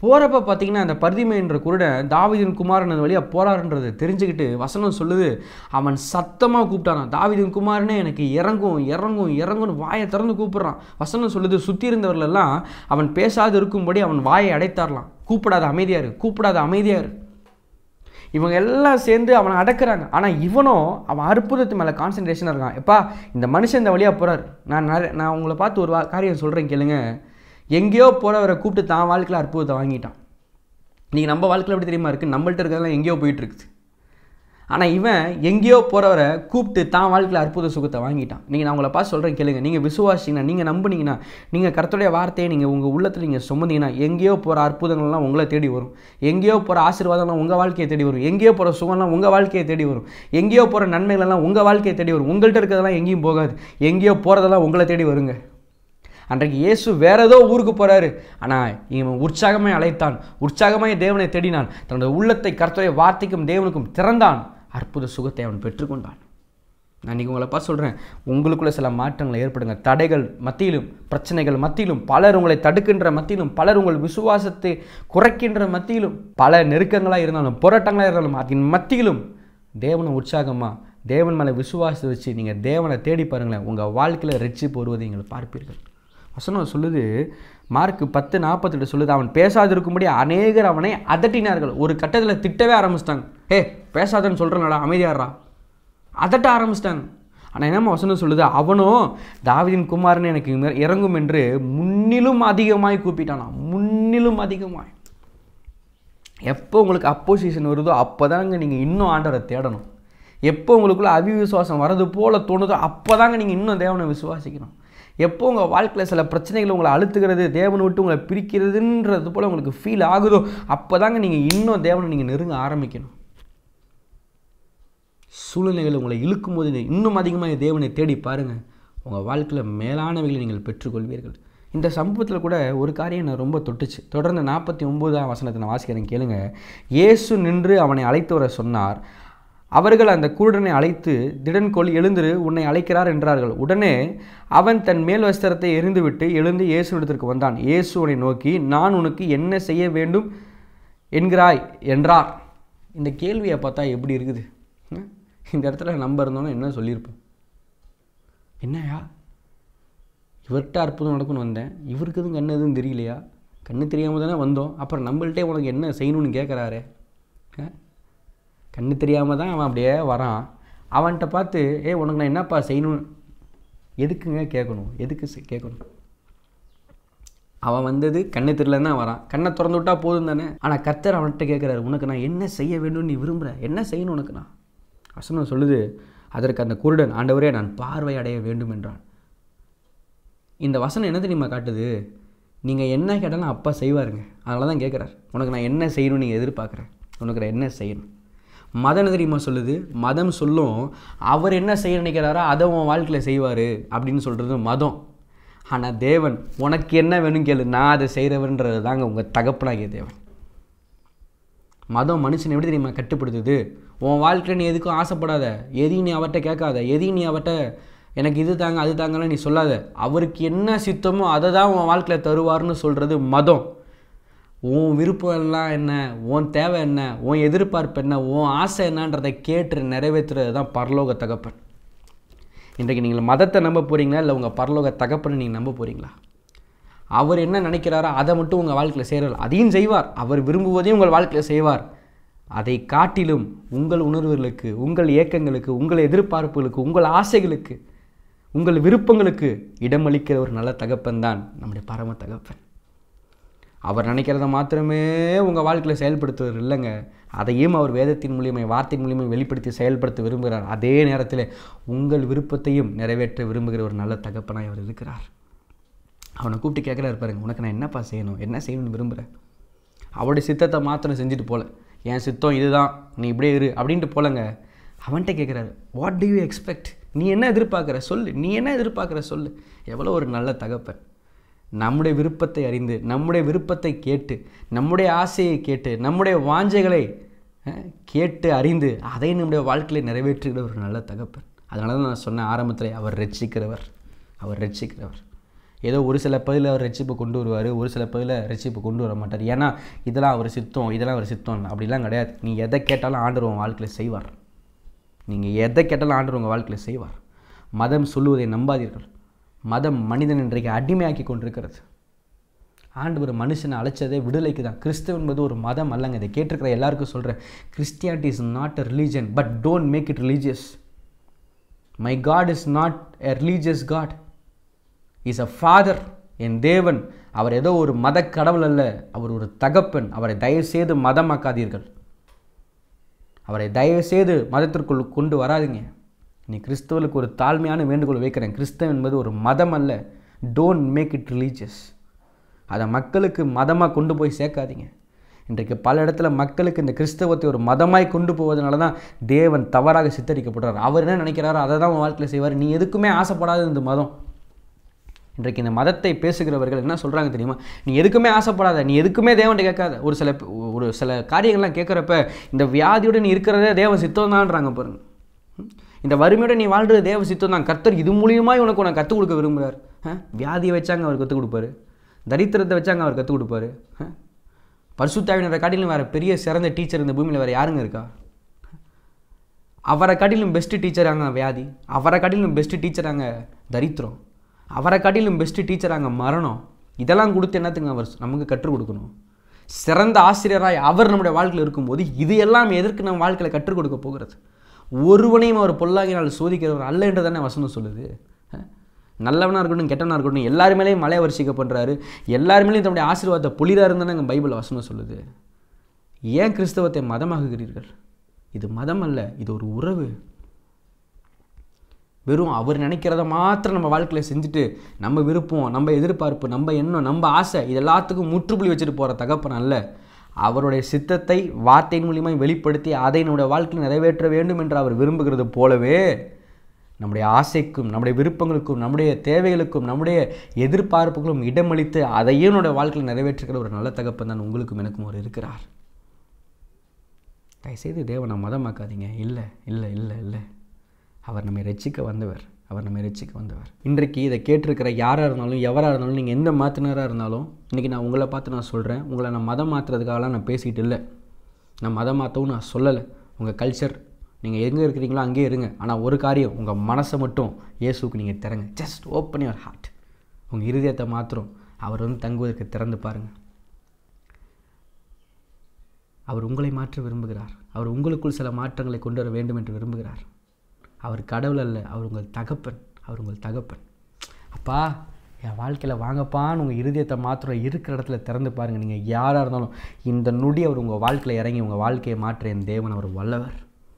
போகிறப்ப பார்த்தீங்கன்னா அந்த பரிதிமைன்ற குருடன் தாவீதின் குமாரன் அந்த வழியாக போறாருன்றது தெரிஞ்சுக்கிட்டு வசனம் சொல்லுது அவன் சத்தமாக கூப்பிட்டானான் தாவீதின் குமாரனே எனக்கு இறங்கும் இறங்கும் இறங்கும்னு வாயை திறந்து கூப்பிடுறான் வசனம் சொல்லுது சுற்றி இருந்தவர்களெல்லாம் அவன் பேசாது இருக்கும்படி அவன் வாயை அடைத்தாரலாம் கூப்பிடாத அமைதியாரு கூப்பிடாத அமைதியாரு இவங்க எல்லாம் சேர்ந்து அவனை அடக்குறாங்க ஆனால் இவனும் அவன் அற்புதத்து மேலே கான்சன்ட்ரேஷனாக இருக்கான் எப்பா இந்த மனுஷன் இந்த வழியாக போகிறார் நான் நிறைய நான் உங்களை பார்த்து ஒரு வா- காரியம் சொல்கிறேன் கேளுங்க எங்கேயோ போகிறவரை கூப்பிட்டு தான் வாழ்க்கையில் அற்புதத்தை வாங்கிட்டான் நீங்கள் நம்ம வாழ்க்கையில் எப்படி தெரியுமா இருக்குது நம்மள்ட்ட இருக்கிறதெல்லாம் எங்கேயோ போயிட்டு இருக்குது ஆனால் இவன் எங்கேயோ போகிறவரை கூப்பிட்டு தான் வாழ்க்கையில் அற்புத சுகத்தை வாங்கிட்டான் நீங்கள் நான் உங்களை பார்த்து சொல்கிறேன் கேளுங்க நீங்கள் விசுவாசிங்கன்னா நீங்கள் நம்புனீங்கன்னா நீங்கள் கர்த்தருடைய வார்த்தையை நீங்கள் உங்கள் உள்ளத்தில் நீங்கள் சுமந்தீங்கன்னா எங்கேயோ போகிற அற்புதங்கள்லாம் உங்களை தேடி வரும் எங்கேயோ போகிற ஆசீர்வாதம்லாம் உங்கள் வாழ்க்கையை தேடி வரும் எங்கேயோ போகிற சுகம்லாம் உங்கள் வாழ்க்கையை தேடி வரும் எங்கேயோ போகிற நன்மைகளெல்லாம் உங்கள் வாழ்க்கையை தேடி வரும் உங்கள்கிட்ட இருக்கிறதெல்லாம் எங்கேயும் போகாது எங்கேயோ போகிறதெல்லாம் உங்களை தேடி வருங்க அன்றைக்கு இயேசு வேற ஏதோ ஊருக்கு போறாரு ஆனால் இவன் உற்சாகமாய் அழைத்தான் உற்சாகமாய் தேவனை தேடினான் தன்னுடைய உள்ளத்தை கர்த்தருடைய வார்த்தைக்கும் தேவனுக்கும் திறந்தான் அற்புத சுகத்தை அவன் பெற்றுக்கொண்டான் நான் இன்றைக்கி உங்களை பார்த்து சொல்கிறேன் உங்களுக்குள்ள சில மாற்றங்களை ஏற்படுங்க தடைகள் மத்தியிலும் பிரச்சனைகள் மத்தியிலும் பலர் உங்களை தடுக்கின்ற மத்தியிலும் பலர் உங்கள் விசுவாசத்தை குறைக்கின்ற மத்தியிலும் பல நெருக்கங்களாக இருந்தாலும் போராட்டங்களாக இருந்தாலும் அதன் மத்தியிலும் தேவனை உற்சாகமாக தேவன் மேலே விசுவாசத்தை வச்சு நீங்கள் தேவனை தேடி பாருங்களேன் உங்கள் வாழ்க்கையில் ரட்சிப்பு வருவதை நீங்கள் பார்ப்பீர்கள் வசனம் சொல்லுது மார்க் பத்து நாற்பத்தெட்டு சொல்லுது அவன் பேசாதிருக்கும்படி அநேகர் அவனை அதட்டினார்கள் ஒரு கட்டத்தில் திட்டவே ஆரம்பிச்சிட்டாங்க ஏ பேசாதன்னு சொல்கிறேன்டா அமைதியாடுறா அதட்ட ஆரம்பிச்சிட்டாங்க ஆனால் என்னம்மா வசனம் சொல்லுது அவனும் தாவீதின் குமாரன் எனக்கு இற- இறங்கும் என்று முன்னிலும் அதிகமாய் கூப்பிட்டானாம் முன்னிலும் அதிகமாய் எப்போ உங்களுக்கு அப்போசிஷன் வருதோ அப்போ தாங்க நீங்கள் இன்னும் ஆண்டவரை தேடணும் எப்போ உங்களுக்குள்ள அவிவிசுவாசம் வரது போல தோணுதோ அப்போ தாங்க நீங்கள் இன்னும் தேவனை விசுவாசிக்கணும் எப்போ உங்கள் வாழ்க்கையில் சில பிரச்சனைகள் உங்களை அழுத்துகிறது தேவனை விட்டு உங்களை பிரிக்கிறதுன்றது போல் உங்களுக்கு ஃபீல் ஆகுதோ அப்போ தாங்க நீங்கள் இன்னும் தேவனை நீங்கள் நெருங்க ஆரம்பிக்கணும் சூழ்நிலைகள் உங்களை இழுக்கும் போது நீங்க இன்னும் அதிகமாக தேவனை தேடி பாருங்கள் உங்கள் வாழ்க்கையில் மேலானவைகளை நீங்கள் பெற்றுக்கொள்வீர்கள் இந்த சம்பவத்தில் கூட ஒரு காரியம் நான் ரொம்ப தொட்டுச்சு தொடர்ந்து நாற்பத்தி ஒம்போதாம் வசனத்தை நான் வாசிக்கிறேன் கேளுங்க இயேசு நின்று அவனை அழைத்து வர சொன்னார் அவர்கள் அந்த குருடனை அழைத்து திடன்கொள் எழுந்திரு உன்னை அழைக்கிறார் என்றார்கள் உடனே அவன் தன் மேல் வஸ்திரத்தை எறிந்துவிட்டு எழுந்து இயேசுவிடத்திற்கு வந்தான் இயேசு அவனை நோக்கி நான் உனக்கு என்ன செய்ய வேண்டும் என்கிறாய் என்றார் இந்த கேள்வியை பார்த்தா எப்படி இருக்குது ம்? இந்த இடத்துல நம்ம இருந்தோன்னா என்ன சொல்லியிருப்போம் என்னையா இவர்கிட்ட அற்புதம் நடக்கும்னு வந்தேன் இவருக்கு எதுவும் கண்ணு எதுவும் தெரியலையா கண்ணு தெரியாமல் தானே வந்தோம் அப்புறம் நம்மள்ட்டே உனக்கு என்ன செய்யணும்னு கேட்குறாரு கண்ணு தெரியாமல் தான் அவன் அப்படியே வரான் அவன்கிட்ட பார்த்து ஏ உனக்கு நான் என்னப்பா செய்யணும் எதுக்குங்க கேட்கணும் எதுக்கு செ- கேட்கணும் அவன் வந்தது கண்ணு தெரியலன்னு தான் வரான் கண்ணை திறந்து விட்டா போதும் தானே ஆனால் கர்த்தர் அவன்கிட்ட கேட்குறாரு உனக்கு நான் என்ன செய்ய வேண்டும் நீ விரும்புகிற என்ன செய்யணும் உனக்கு நான் வசனம் சொல்லுது அதற்கு அந்த குருடன் ஆண்டவரே நான் பார்வை அடைய வேண்டும் என்றான் இந்த வசனம் என்ன தெரியுமா காட்டுது நீங்கள் என்ன கேட்டாலும் அப்பா செய்வாருங்க அதனால தான் கேட்குறாரு உனக்கு நான் என்ன செய்யணும்னு நீங்கள் எதிர்பார்க்குறேன் உனக்கு நான் என்ன செய்யணும் மதம் என்ன தெரியுமா சொல்லுது மதம் சொல்லும் அவர் என்ன செய்ய நினைக்கிறாரோ அதை உன் வாழ்க்கையில் செய்வார் அப்படின்னு சொல்கிறது மதம் ஆனால் தேவன் உனக்கு என்ன வேணும் கேளு நான் அதை செய்கிறவன்றது தாங்க உங்கள் தகப்பனாகிய தேவன் மதம் மனுஷனை எப்படி தெரியுமா கட்டுப்படுத்துது உன் வாழ்க்கையில் நீ எதுக்கும் ஆசைப்படாத எதையும் நீ அவர்கிட்ட கேட்காத எதையும் நீ அவர்கிட்ட எனக்கு இது தாங்க அது தாங்கலாம் நீ சொல்லாத அவருக்கு என்ன சித்தமோ அதை தான் உன் வாழ்க்கையில் தருவார்னு சொல்கிறது மதம் உன் விருப்பம் எல்லாம் என்ன உன் தேவை என்ன உன் எதிர்பார்ப்பு என்ன உன் ஆசை என்னன்றதை கேட்டு நிறைவேற்றுறது தான் பரலோக தகப்பன் இன்றைக்கு நீங்கள் மதத்தை நம்ப போகிறீங்களா இல்லை உங்கள் பரலோக தகப்பனை நீங்கள் நம்ப போகிறீங்களா அவர் என்ன நினைக்கிறாரோ அதை மட்டும் உங்கள் வாழ்க்கையில் செய்கிறார் அதையும் செய்வார் அவர் விரும்புவதையும் உங்கள் வாழ்க்கையில் செய்வார் அதை காட்டிலும் உங்கள் உணர்வுகளுக்கு உங்கள் ஏக்கங்களுக்கு உங்கள் எதிர்பார்ப்புகளுக்கு உங்கள் ஆசைகளுக்கு உங்கள் விருப்பங்களுக்கு இடமளிக்கிற ஒரு நல்ல தகப்பன் தான் நம்முடைய பரம தகப்பன் அவர் நினைக்கிறத மாத்திரமே உங்கள் வாழ்க்கையில் செயல்படுத்துவது இல்லைங்க அதையும் அவர் வேதத்தின் மூலியமாக வார்த்தையின் மூலியமாக வெளிப்படுத்தி செயல்படுத்த விரும்புகிறார் அதே நேரத்தில் உங்கள் விருப்பத்தையும் நிறைவேற்ற விரும்புகிற ஒரு நல்ல தகப்பனாய் அவர் இருக்கிறார் அவனை கூப்பிட்டு கேட்குறாரு பாருங்க உனக்கு நான் என்னப்பா செய்யணும் என்ன செய்யணும்னு விரும்புகிறேன் அவருடைய சித்தத்தை மாத்திரம் செஞ்சுட்டு போல என் சித்தம் இதுதான் நீ இப்படியே இரு அப்படின்ட்டு போலங்க அவன்கிட்ட கேட்குறாரு வாட் do யூ எக்ஸ்பெக்ட் நீ என்ன எதிர்பார்க்குற சொல்லு நீ என்ன எதிர்பார்க்குற சொல்லு எவ்வளோ ஒரு நல்ல தகப்பன் நம்முடைய விருப்பத்தை அறிந்து நம்முடைய விருப்பத்தை கேட்டு நம்முடைய ஆசையை கேட்டு நம்முடைய வாஞ்சைகளை அஹ், கேட்டு அறிந்து அதை நம்முடைய வாழ்க்கையில் நிறைவேற்றுகிற ஒரு நல்ல தகப்பன் அதனால தான் நான் சொன்ன ஆரம்பத்தில் அவர் ரட்சிக்கிறவர் அவர் ரட்சிக்கிறவர் ஏதோ ஒரு சில பதில் அவர் ரட்சிப்பு கொண்டு வருவார் ஒரு சில பதில் ரட்சிப்பு கொண்டு வர மாட்டார் ஏன்னா இதெல்லாம் அவர் சித்தம் இதெல்லாம் அவர் சித்தம் அப்படிலாம் கிடையாது நீ எதை கேட்டாலும் ஆண்டவர் உன் வாழ்க்கையில் செய்வார் நீங்கள் எதை கேட்டாலும் ஆண்டவர் உங்கள் வாழ்க்கையில் செய்வார் மதம் சொல்லுவதை நம்பாதீர்கள் மதம் மனிதன் இன்றைக்கு அடிமையாக்கி கொண்டிருக்கிறது ஆண்டவர் மனுஷனை அழைச்சதே விடுதலைக்கு தான் கிறிஸ்தவ என்பது ஒரு மதம் அல்லங்க இதை கேட்டிருக்கிற எல்லாருக்கும் சொல்கிறேன் Christianity is not a religion but don't make it religious my God is not a religious God is a father என் தேவன் அவர் ஏதோ ஒரு மத கடவுள் அல்ல அவர் ஒரு தகப்பன் அவரை தயவுசெய்து மதமாக்காதீர்கள் அவரை தயவுசெய்து மதத்திற்குள் கொண்டு வராதீங்க நீ கிறிஸ்தவர்களுக்கு ஒரு தாழ்மையான வேண்டுகோள் வைக்கிறேன் கிறிஸ்தவம் என்பது ஒரு மதம் அல்ல டோன்ட் மேக் இட் ரிலீஜியஸ் அதை மக்களுக்கு மதமாக கொண்டு போய் சேர்க்காதீங்க இன்றைக்கு பல இடத்துல மக்களுக்கு இந்த கிறிஸ்தவத்தை ஒரு மதமாய் கொண்டு போவதனால தான் தேவன் தவறாக சித்தரிக்கப்படுறார் அவர் என்ன நினைக்கிறாரோ அதை தான் உன் வாழ்க்கையில் செய்வார் நீ எதுக்குமே ஆசைப்படாத இந்த மதம் இன்றைக்கு இந்த மதத்தை பேசுகிறவர்கள் என்ன சொல்கிறாங்க தெரியுமா நீ எதுக்குமே ஆசைப்படாத நீ எதுக்குமே தேவன்ட்ட கேட்காத ஒரு சில ஒரு சில காரியங்கள்லாம் கேட்குறப்ப இந்த வியாதியோட நீ இருக்கிறதே தேவ சித்தம் தான்றாங்க பாருங்க ம்? இந்த வறுமையோட நீ வாழ்றது தேவ சித்தம் தான் கர்த்தர் இது மூலியமாக உனக்கு உனக்கு கற்றுக் கொடுக்க விரும்புகிறார் வியாதியை வச்சாங்க அவர் கற்றுக் கொடுப்பாரு தரித்திரத்தை வச்சாங்க அவர் கற்றுக் கொடுப்பாரு ஆ? பரிசுத்தாவினரை காட்டிலும் வேறு பெரிய சிறந்த டீச்சர் இந்த பூமியில் வேறு யாருங்க இருக்கா அவரை காட்டிலும் பெஸ்ட்டு டீச்சராங்க வியாதி அவரை காட்டிலும் பெஸ்ட்டு டீச்சராங்க தரித்திரம் அவரை காட்டிலும் பெஸ்ட்டு டீச்சராங்க மரணம் இதெல்லாம் கொடுத்து என்னத்துங்க அவர் நமக்கு கற்றுக் கொடுக்கணும் சிறந்த ஆசிரியராய் அவர் நம்முடைய வாழ்க்கையில் இருக்கும்போது இது எல்லாம் எதற்கு நம்ம வாழ்க்கையில் கற்றுக் கொடுக்க போகிறது ஒருவனையும் அவர் பொல்லாங்கினால் சோதிக்கிறவர் அல்ல என்று தானே வசனம் சொல்லுது அஹ்? நல்லவனாக இருக்கட்டும் கெட்டவனாக இருக்கட்டும் எல்லார் மேலேயும் மலையை வரிசிக்க பண்ணுறாரு எல்லார் மேலேயும் தன்னுடைய ஆசீர்வாதத்தை பொழிறாருன்னு தானே பைபிள் வசனம் சொல்லுது ஏன் கிறிஸ்தவத்தை மதமாக்குகிறீர்கள் இது மதம் அல்ல இது ஒரு உறவு வெறும் அவர் நினைக்கிறத மாத்திரம் நம்ம வாழ்க்கையில் செஞ்சுட்டு நம்ம விருப்பம் நம்ம எதிர்பார்ப்பு நம்ம எண்ணம் நம்ம ஆசை இது எல்லாத்துக்கும் முற்றுப்புள்ளி வச்சுட்டு போகிற தகப்பன் அல்ல அவருடைய சித்தத்தை வார்த்தையின் மூலியமாக வெளிப்படுத்தி அதை நம்முடைய வாழ்க்கையில் நிறைவேற்ற வேண்டும் என்று அவர் விரும்புகிறது போலவே நம்முடைய ஆசைக்கும் நம்முடைய விருப்பங்களுக்கும் நம்முடைய தேவைகளுக்கும் நம்முடைய எதிர்பார்ப்புகளும் இடமளித்து அதையும் நம்முடைய வாழ்க்கையில் நிறைவேற்றுகிற ஒரு நல்ல தகப்பன் தான் உங்களுக்கும் எனக்கும் ஒரு இருக்கிறார் தயவுசெய்து தேவனை மதமாக்காதீங்க இல்லை இல்லை இல்லை இல்லை அவர் நம்மை ரட்சிக்க வந்தவர் அவர் நம்மை ரட்சிக்க வந்தவர் இன்றைக்கு இதை கேட்டிருக்கிற யாராக இருந்தாலும் எவராக இருந்தாலும் நீங்கள் எந்த மாற்றினராக இருந்தாலும் இன்றைக்கி நான் உங்களை பார்த்து நான் சொல்கிறேன் உங்களை நான் மதம் மாற்றுறதுக்காகலாம் நான் பேசிகிட்டு இல்லை நான் மதம் மாற்றவும் நான் சொல்லலை உங்கள் கல்ச்சர் நீங்கள் எங்கே இருக்கிறீங்களோ அங்கேயே இருங்க ஆனால் ஒரு காரியம் உங்கள் மனசை மட்டும் இயேசுக்கு நீங்கள் திறங்க ஜஸ்ட் ஓப்பன் யுவர் ஹார்ட் உங்கள் இருதயத்தை மாத்திரம் அவர் வந்து தங்குவதற்கு திறந்து பாருங்கள் அவர் உங்களை மாற்ற விரும்புகிறார் அவர் உங்களுக்குள் சில மாற்றங்களை கொண்டு வர வேண்டும் என்று விரும்புகிறார் அவர் கடவுள் அல்ல அவர் உங்கள் தகப்பன் அவர் உங்கள் தகப்பன் அப்பா என் வாழ்க்கையில் வாங்கப்பான்னு உங்கள் இருதயத்தை மாத்திரம் இருக்கிற இடத்துல திறந்து பாருங்கள் நீங்கள் யாராக இருந்தாலும் இந்த நொடி அவர் உங்கள் வாழ்க்கையில் இறங்கி உங்கள் வாழ்க்கையை மாற்ற என் தேவன் அவர் வல்லவர்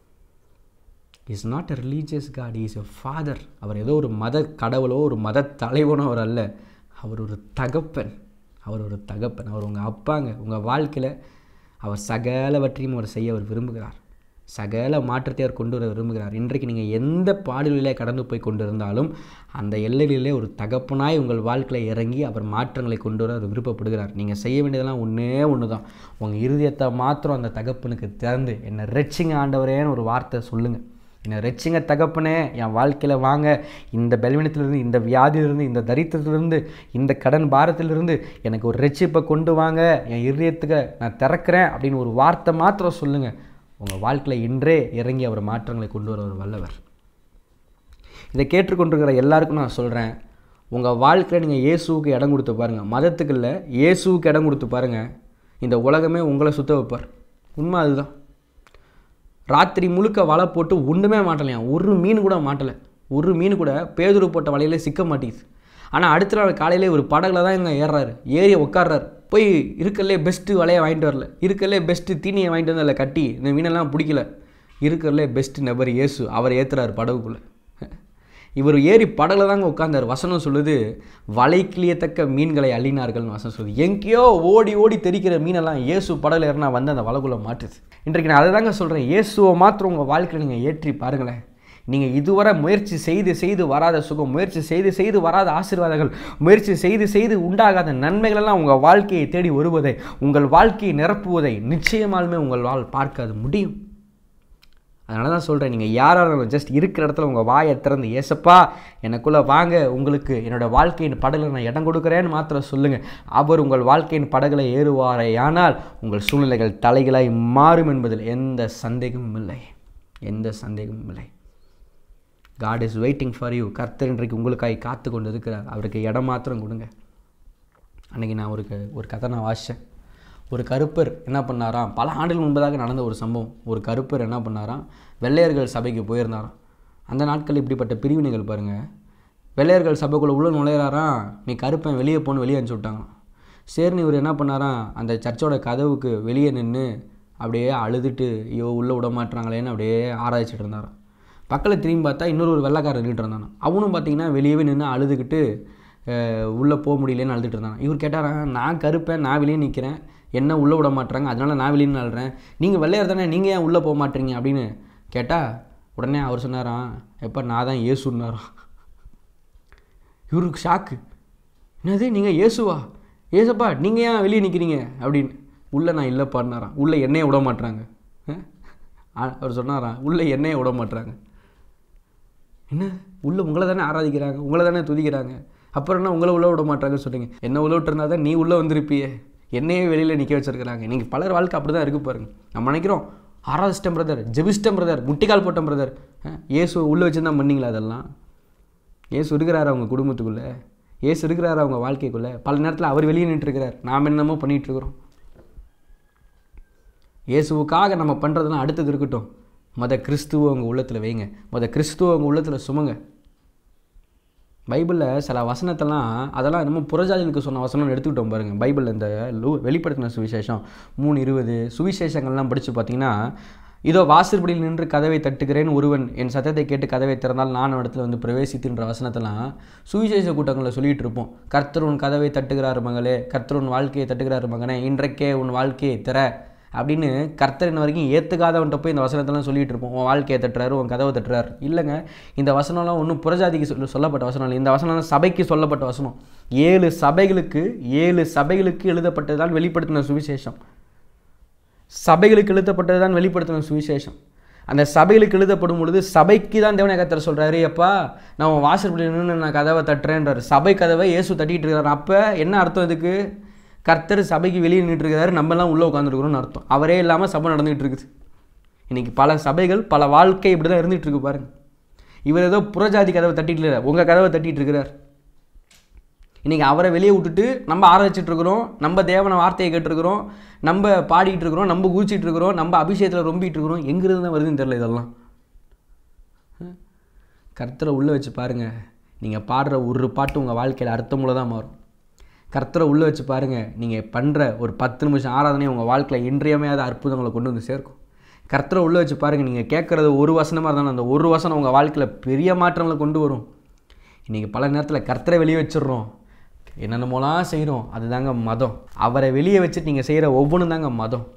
is not a religious God is a father அவர் ஏதோ ஒரு மத கடவுளோ ஒரு மத தலைவனோ அவர் அல்ல அவர் ஒரு தகப்பன் அவர் ஒரு தகப்பன் அவர் உங்கள் அப்பாங்க உங்கள் வாழ்க்கையில் அவர் சகலவற்றையும் அவர் செய்ய அவர் விரும்புகிறார் சகல மாற்றத்தை அவர் கொண்டு வர விரும்புகிறார் இன்றைக்கு நீங்கள் எந்த பாடலிலே கடந்து போய் கொண்டு இருந்தாலும் அந்த எல்லைகளிலே ஒரு தகப்பனாய் உங்கள் வாழ்க்கையில் இறங்கி அவர் மாற்றங்களை கொண்டு வர அவர் விருப்பப்படுகிறார் நீங்கள் செய்ய வேண்டியதெல்லாம் ஒன்றே ஒன்று தான் உங்கள் இருதயத்தை மாத்திரம் அந்த தகப்பனுக்கு திறந்து என்னை ரெச்சிங்க ஆண்டவரேன்னு ஒரு வார்த்தை சொல்லுங்கள் என்னை ரெச்சிங்க தகப்பனே என் வாழ்க்கையில் வாங்க இந்த பலவீனத்திலிருந்து இந்த வியாதியிலிருந்து இந்த தரித்திரத்திலிருந்து இந்த கடன் பாரத்திலிருந்து எனக்கு ஒரு ரெச்சிப்பை கொண்டு வாங்க என் இருதயத்துக்கு நான் திறக்கிறேன் அப்படின்னு ஒரு வார்த்தை மாத்திரம் சொல்லுங்கள் உங்கள் வாழ்க்கையில் இன்றே இறங்கி அவர் மாற்றங்களை கொண்டு வர ஒரு வல்லவர் இதை கேட்டுக்கொண்டிருக்கிற எல்லாருக்கும் நான் சொல்கிறேன் உங்கள் வாழ்க்கையில் நீங்கள் இயேசுவுக்கு இடம் கொடுத்து பாருங்கள் மதத்துக்கு இல்லை இயேசுவுக்கு இடம் கொடுத்து பாருங்கள் இந்த உலகமே உங்களை சுத்த வைப்பார் உண்மை அதுதான் ராத்திரி முழுக்க வலை போட்டு ஒன்றுமே மாட்டலையாம் ஒரு மீன் கூட மாட்டலை ஒரு மீன் கூட பேதுரு போட்ட வலையிலே சிக்க மாட்டேங்குது ஆனால் அடுத்த நாள் காலையிலே ஒரு படகுல தான் இங்கே ஏறுறாரு ஏறி உட்கார்றாரு போய் இருக்கறதுலே பெஸ்ட்டு வலையை வாங்கிட்டு வரல இருக்கறதுலே பெஸ்ட்டு தீனியை வாங்கிட்டு வந்து அதில் கட்டி இந்த மீனெல்லாம் பிடிக்கல இருக்கறதுலே பெஸ்ட்டு நபர் இயேசு அவர் ஏற்றுறாரு படகுக்குள்ளே இவர் ஏறி படகுல தாங்க உட்காந்தார் வசனம் சொல்லுது வலை கிளியத்தக்க மீன்களை அள்ளினார்கள்னு வசனம் சொல்லுது எங்கேயோ ஓடி ஓடி தெரிக்கிற மீனெல்லாம் இயேசு படகுல ஏறினா வந்து அந்த வலைக்குள்ளே மாட்டுது இன்றைக்கு நான் அதை தாங்க சொல்கிறேன் இயேசுவை மாத்திரம் உங்கள் வாழ்க்கையில் நீங்கள் ஏற்றி பாருங்களேன் நீங்கள் இதுவரை முயற்சி செய்து செய்து வராத சுகம் முயற்சி செய்து செய்து வராத ஆசீர்வாதங்கள் முயற்சி செய்து செய்து உண்டாகாத நன்மைகளெல்லாம் உங்கள் வாழ்க்கையை தேடி வருவதை உங்கள் வாழ்க்கையை நிரப்புவதை நிச்சயமாலுமே உங்கள் வாழ் பார்க்க அது முடியும் அதனால தான் சொல்கிறேன் நீங்கள் யாராக இருந்தாலும் ஜஸ்ட் இருக்கிற இடத்துல உங்கள் வாயை திறந்து ஏசப்பா எனக்குள்ளே வாங்க உங்களுக்கு என்னோடய வாழ்க்கையின் படகுல நான் இடம் கொடுக்குறேன்னு மாத்திரம் சொல்லுங்கள் அவர் உங்கள் வாழ்க்கையின் படகுல ஏறுவாரே ஆனால் உங்கள் சூழ்நிலைகள் தலைகளாய் மாறும் என்பதில் எந்த சந்தேகமும் இல்லை எந்த சந்தேகமும் இல்லை God is waiting for you கர்த்தர் இன்றைக்கு உங்களுக்காக காத்து கொண்டு இருக்கிறார் அவருக்கு இடம் மாத்திரம் கொடுங்க அன்றைக்கி நான் ஒரு க- ஒரு கதை நான் வாசித்தேன் ஒரு கருப்பர் என்ன பண்ணாராம் பல ஆண்டுகள் முன்பதாக நடந்த ஒரு சம்பவம் ஒரு கருப்பர் என்ன பண்ணாராம் வெள்ளையர்கள் சபைக்கு போயிருந்தாராம் அந்த நாட்கள் இப்படிப்பட்ட பிரிவினைகள் பாருங்கள் வெள்ளையர்கள் சபைக்குள்ளே உள்ள நுழையிறாராம் நீ கருப்பன் வெளியே போன்னு வெளியே அனுப்பிச்சி விட்டாங்களாம் சரின்னு இவர் என்ன பண்ணாராம் அந்த சர்ச்சோட கதவுக்கு வெளியே நின்று அப்படியே அழுதுட்டு ஐயோ உள்ளே விட மாட்றாங்களேன்னு அப்படியே ஆராய்ச்சிட்டு இருந்தாராம் பக்கத்தில் திரும்பி பார்த்தா இன்னொரு ஒரு வெள்ளைக்காரன் நின்றுட்டு இருந்தான் அவனும் பார்த்தீங்கன்னா வெளியவே நின்று அழுதுகிட்டு உள்ளே போக முடியலன்னு அழுதுட்டு இருந்தான் இவர் கேட்டாராம் நான் கருப்பேன் நான் வெளியே நிற்கிறேன் என்ன உள்ளே விட மாட்றாங்க அதனால நான் வெளியே அழுறேன் நீங்கள் வெள்ளையர் தானே நீங்கள் ஏன் உள்ளே போக மாட்டீங்க அப்படின்னு கேட்டால் உடனே அவர் சொன்னாராம் எப்போ நான் தான் ஏசுன்னாராம் இவருக்கு ஷாக்கு என்னது நீங்கள் ஏசுவா ஏசப்பா நீங்கள் ஏன் வெளியே நிற்கிறீங்க அப்படின்னு உள்ளே நான் இல்லை பாடினாராம் உள்ளே என்னையே விட மாட்றாங்க அஹ்? ஆ- அவர் சொன்னாராம் உள்ளே என்னையே விட மாட்றாங்க என்ன உள்ள உங்களை தானே ஆராதிக்கிறாங்க உங்களை தானே துதிக்கிறாங்க அப்புறம் என்ன உங்களை உள்ள விட மாட்டாங்கன்னு சொல்றீங்க என்ன உள்ள விட்டுருந்தா தான் நீ உள்ளே வந்திருப்பியே என்னையே வெளியில் நிற்க வச்சிருக்கிறாங்க நீங்கள் பலர் வாழ்க்கை அப்படி தான் இருக்கு பாருங்க நம்ம நினைக்கிறோம் ஆராதிச்சிட்டம் பிரதர் ஜெபிச்சிட்டம் பிரதர் முட்டிக்கால் போட்டம் பிரதர் இயேசு உள்ளே வச்சு தான் பண்ணீங்களா அதெல்லாம் ஏசு இருக்கிறார் அவங்க குடும்பத்துக்குள்ளே ஏசு இருக்கிறார் அவங்க வாழ்க்கைக்குள்ளே பல நேரத்தில் அவர் வெளியே நின்று இருக்கிறார் நாம் என்னமோ பண்ணிட்டு இருக்கிறோம் இயேசுவுக்காக நம்ம பண்ணுறதெல்லாம் அடுத்தது இருக்கட்டும் மொத கிறிஸ்துவ உங்கள் உள்ளத்தில் வைங்க மொத கிறிஸ்துவ உங்கள் உள்ளத்தில் சுமங்க பைபிளில் சில வசனத்தெல்லாம் அதெல்லாம் என்னமோ புறஜாதிகளுக்கு சொன்ன வசனம்னு எடுத்துக்கிட்டோம் பாருங்கள் பைபிளில் இந்த லூ வெளிப்படுத்தின சுவிசேஷம் மூணு இருபது சுவிசேஷங்கள்லாம் படித்து பார்த்தீங்கன்னா இதோ வாசற்படியில் நின்று கதவை தட்டுகிறேன் ஒருவன் என் சத்தத்தை கேட்டு கதவை திறந்தால் நான் இடத்துல வந்து பிரவேசித்துன்ற வசனத்தெல்லாம் சுவிசேஷ கூட்டங்களில் சொல்லிட்டு இருப்போம் கர்த்தர் உன் கதவை தட்டுகிறார் மகளே கர்த்தர் உன் வாழ்க்கையை தட்டுகிறார் மகனே இன்றைக்கே உன் வாழ்க்கையை திற அப்படின்னு கர்த்தர் இன்ன வரைக்கும் ஏற்றுக்காதவன்ட்ட போய் இந்த வசனத்தெல்லாம் சொல்லிட்டு இருப்போம் உன் வாழ்க்கையை தட்டுறாரு உன் கதவை தட்டுறாரு இல்லைங்க இந்த வசனம்லாம் ஒன்றும் புறஜாதிக்கு சொல்ல சொல்லப்பட்ட வசனம் இல்லை இந்த வசனம் சபைக்கு சொல்லப்பட்ட வசனம் ஏழு சபைகளுக்கு ஏழு சபைகளுக்கு எழுதப்பட்டது தான் வெளிப்படுத்தின சுவிசேஷம் சபைகளுக்கு எழுதப்பட்டது தான் வெளிப்படுத்தின சுவிசேஷம் அந்த சபைகளுக்கு எழுதப்படும் பொழுது சபைக்கு தான் தேவனை கத்தர் சொல்கிறாரு அப்பா நான் உன் வாசற்படி நின்று நான் கதவை தட்டுறேன்றாரு சபை கதவை இயேசு தட்டிட்டு இருக்காரு அப்போ என்ன அர்த்தம் இதுக்கு கர்த்தர் சபைக்கு வெளியே நின்றுட்டு இருக்காரு நம்மலாம் உள்ளே உட்காந்துருக்குறோம்னு அர்த்தம் அவரே இல்லாமல் சபை நடந்துகிட்டு இருக்குது இன்றைக்கி பல சபைகள் பல வாழ்க்கை இப்படி தான் இருந்துகிட்டு இருக்கு பாருங்க இவர் ஏதோ புறஜாதி கதவை தட்டிட்டு இல்லை உங்கள் கதவை தட்டிட்டு இருக்கிறார் இன்றைக்கி அவரை வெளியே விட்டுட்டு நம்ம ஆராய்ச்சிட்டு இருக்கிறோம் நம்ம தேவன வார்த்தையை கேட்டிருக்கிறோம் நம்ம பாடிட்டு இருக்கிறோம் நம்ம குதிச்சிட்டு இருக்கிறோம் நம்ம அபிஷேகத்தில் ரொம்பிட்டு இருக்கிறோம் எங்கிருந்து தான் வருதுன்னு தெரியல இதெல்லாம் கர்த்தரை உள்ளே வச்சு பாருங்கள் நீங்கள் பாடுற ஒரு பாட்டு உங்கள் வாழ்க்கையில் அர்த்தமுள்ள தான் மாறும் கர்த்தரை உள்ளே வச்சு பாருங்கள் நீங்கள் பண்ணுற ஒரு பத்து நிமிஷம் ஆராதனை உங்கள் வாழ்க்கையில் இன்றியமையாத அற்புதங்களை கொண்டு வந்து சேர்க்கும் கர்த்தரை உள்ளே வச்சு பாருங்கள் நீங்கள் கேட்குறது ஒரு வசனமாக இருந்தாலும் அந்த ஒரு வசனம் உங்கள் வாழ்க்கையில் பெரிய மாற்றங்களை கொண்டு வரும் இன்றைக்கி பல நேரத்தில் கர்த்தரை வெளியே வச்சிடுறோம் என்னென்னமோலாம் செய்கிறோம் அதுதாங்க மதம் அவரை வெளியே வச்சுட்டு நீங்கள் செய்கிற ஒவ்வொன்றும் தாங்க மதம்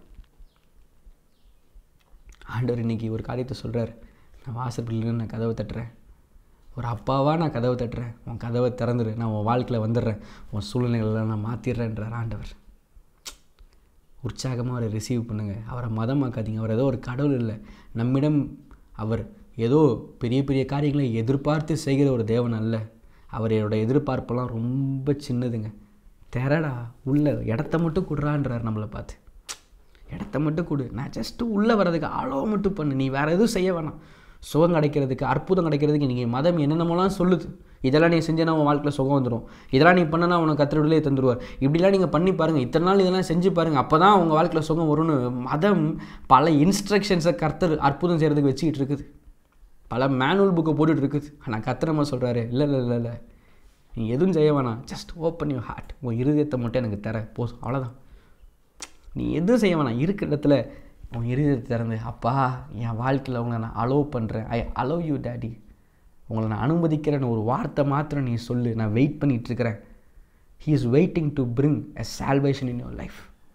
ஆண்டவர் இன்னைக்கு ஒரு காரியத்தை சொல்கிறார் நான் வாசப்படியில் நான் கதவை தட்டுறேன் ஒரு அப்பாவா நான் கதவை தட்டுறேன் உன் கதவை திறந்துரு நான் உன் வாழ்க்கையில் வந்துடுறேன் உன் சூழ்நிலைகளெல்லாம் நான் மாற்றிடுறேன்றார் ஆண்டவர் உற்சாகமாக அவரை ரிசீவ் பண்ணுங்கள் அவரை மதமாக்காதீங்க அவர் ஏதோ ஒரு கடவுள் இல்லை நம்மிடம் அவர் ஏதோ பெரிய பெரிய காரியங்களை எதிர்பார்த்து செய்கிற ஒரு தேவன் அல்ல அவரோட எதிர்பார்ப்பெல்லாம் ரொம்ப சின்னதுங்க திரடா உள்ள இடத்த மட்டும் கொடுறான்றார் நம்மளை பார்த்து இடத்த மட்டும் கொடு நான் ஜஸ்ட்டு உள்ளே வர்றதுக்கு அளோ மட்டும் பண்ணு நீ வேறு எதுவும் செய்ய வேணாம் சுகம் கிடைக்கிறதுக்கு அற்புதம் கிடைக்கிறதுக்கு நீங்கள் மதம் என்னென்னமோலாம் சொல்லுது இதெல்லாம் நீ செஞ்சேன்னா உன் வாழ்க்கையில் சுகம் வந்துடும் இதெல்லாம் நீ பண்ணனா உனக்கு கத்திரவிலே தந்துடுவார் இப்படிலாம் நீங்கள் பண்ணி பாருங்கள் இத்தனை நாள் இதெல்லாம் செஞ்சு பாருங்கள் அப்போ தான் உங்கள் வாழ்க்கையில் சுகம் வரும்னு மதம் பல இன்ஸ்ட்ரக்ஷன்ஸை கர்த்தர் அற்புதம் செய்கிறதுக்கு வச்சுக்கிட்டு இருக்குது பல மேனுவல் புக்கை போட்டுட்டு இருக்குது ஆனால் கத்திரமா சொல்கிறாரு இல்லை இல்லை இல்லை இல்லை நீ எதுவும் செய்ய வேணாம் ஜஸ்ட் ஓப்பன் யூர் ஹார்ட் உன் இருதயத்தை மட்டும் எனக்கு தர போதும் அவ்வளோதான் நீ எதுவும் செய்ய வேணாம் இருக்கிற இடத்துல உன் இருதயத்தை திறந்து அப்பா என் வாழ்க்கையில் உங்களை நான் அலோவ் பண்ணுறேன் ஐ அலோவ் யூ டேடி உங்களை நான் அனுமதிக்கிறேன்னு ஒரு வார்த்தை மாத்திரம் நீ சொல்லு நான் வெயிட் பண்ணிட்டு இருக்கிறேன் he is waiting to bring a salvation in your life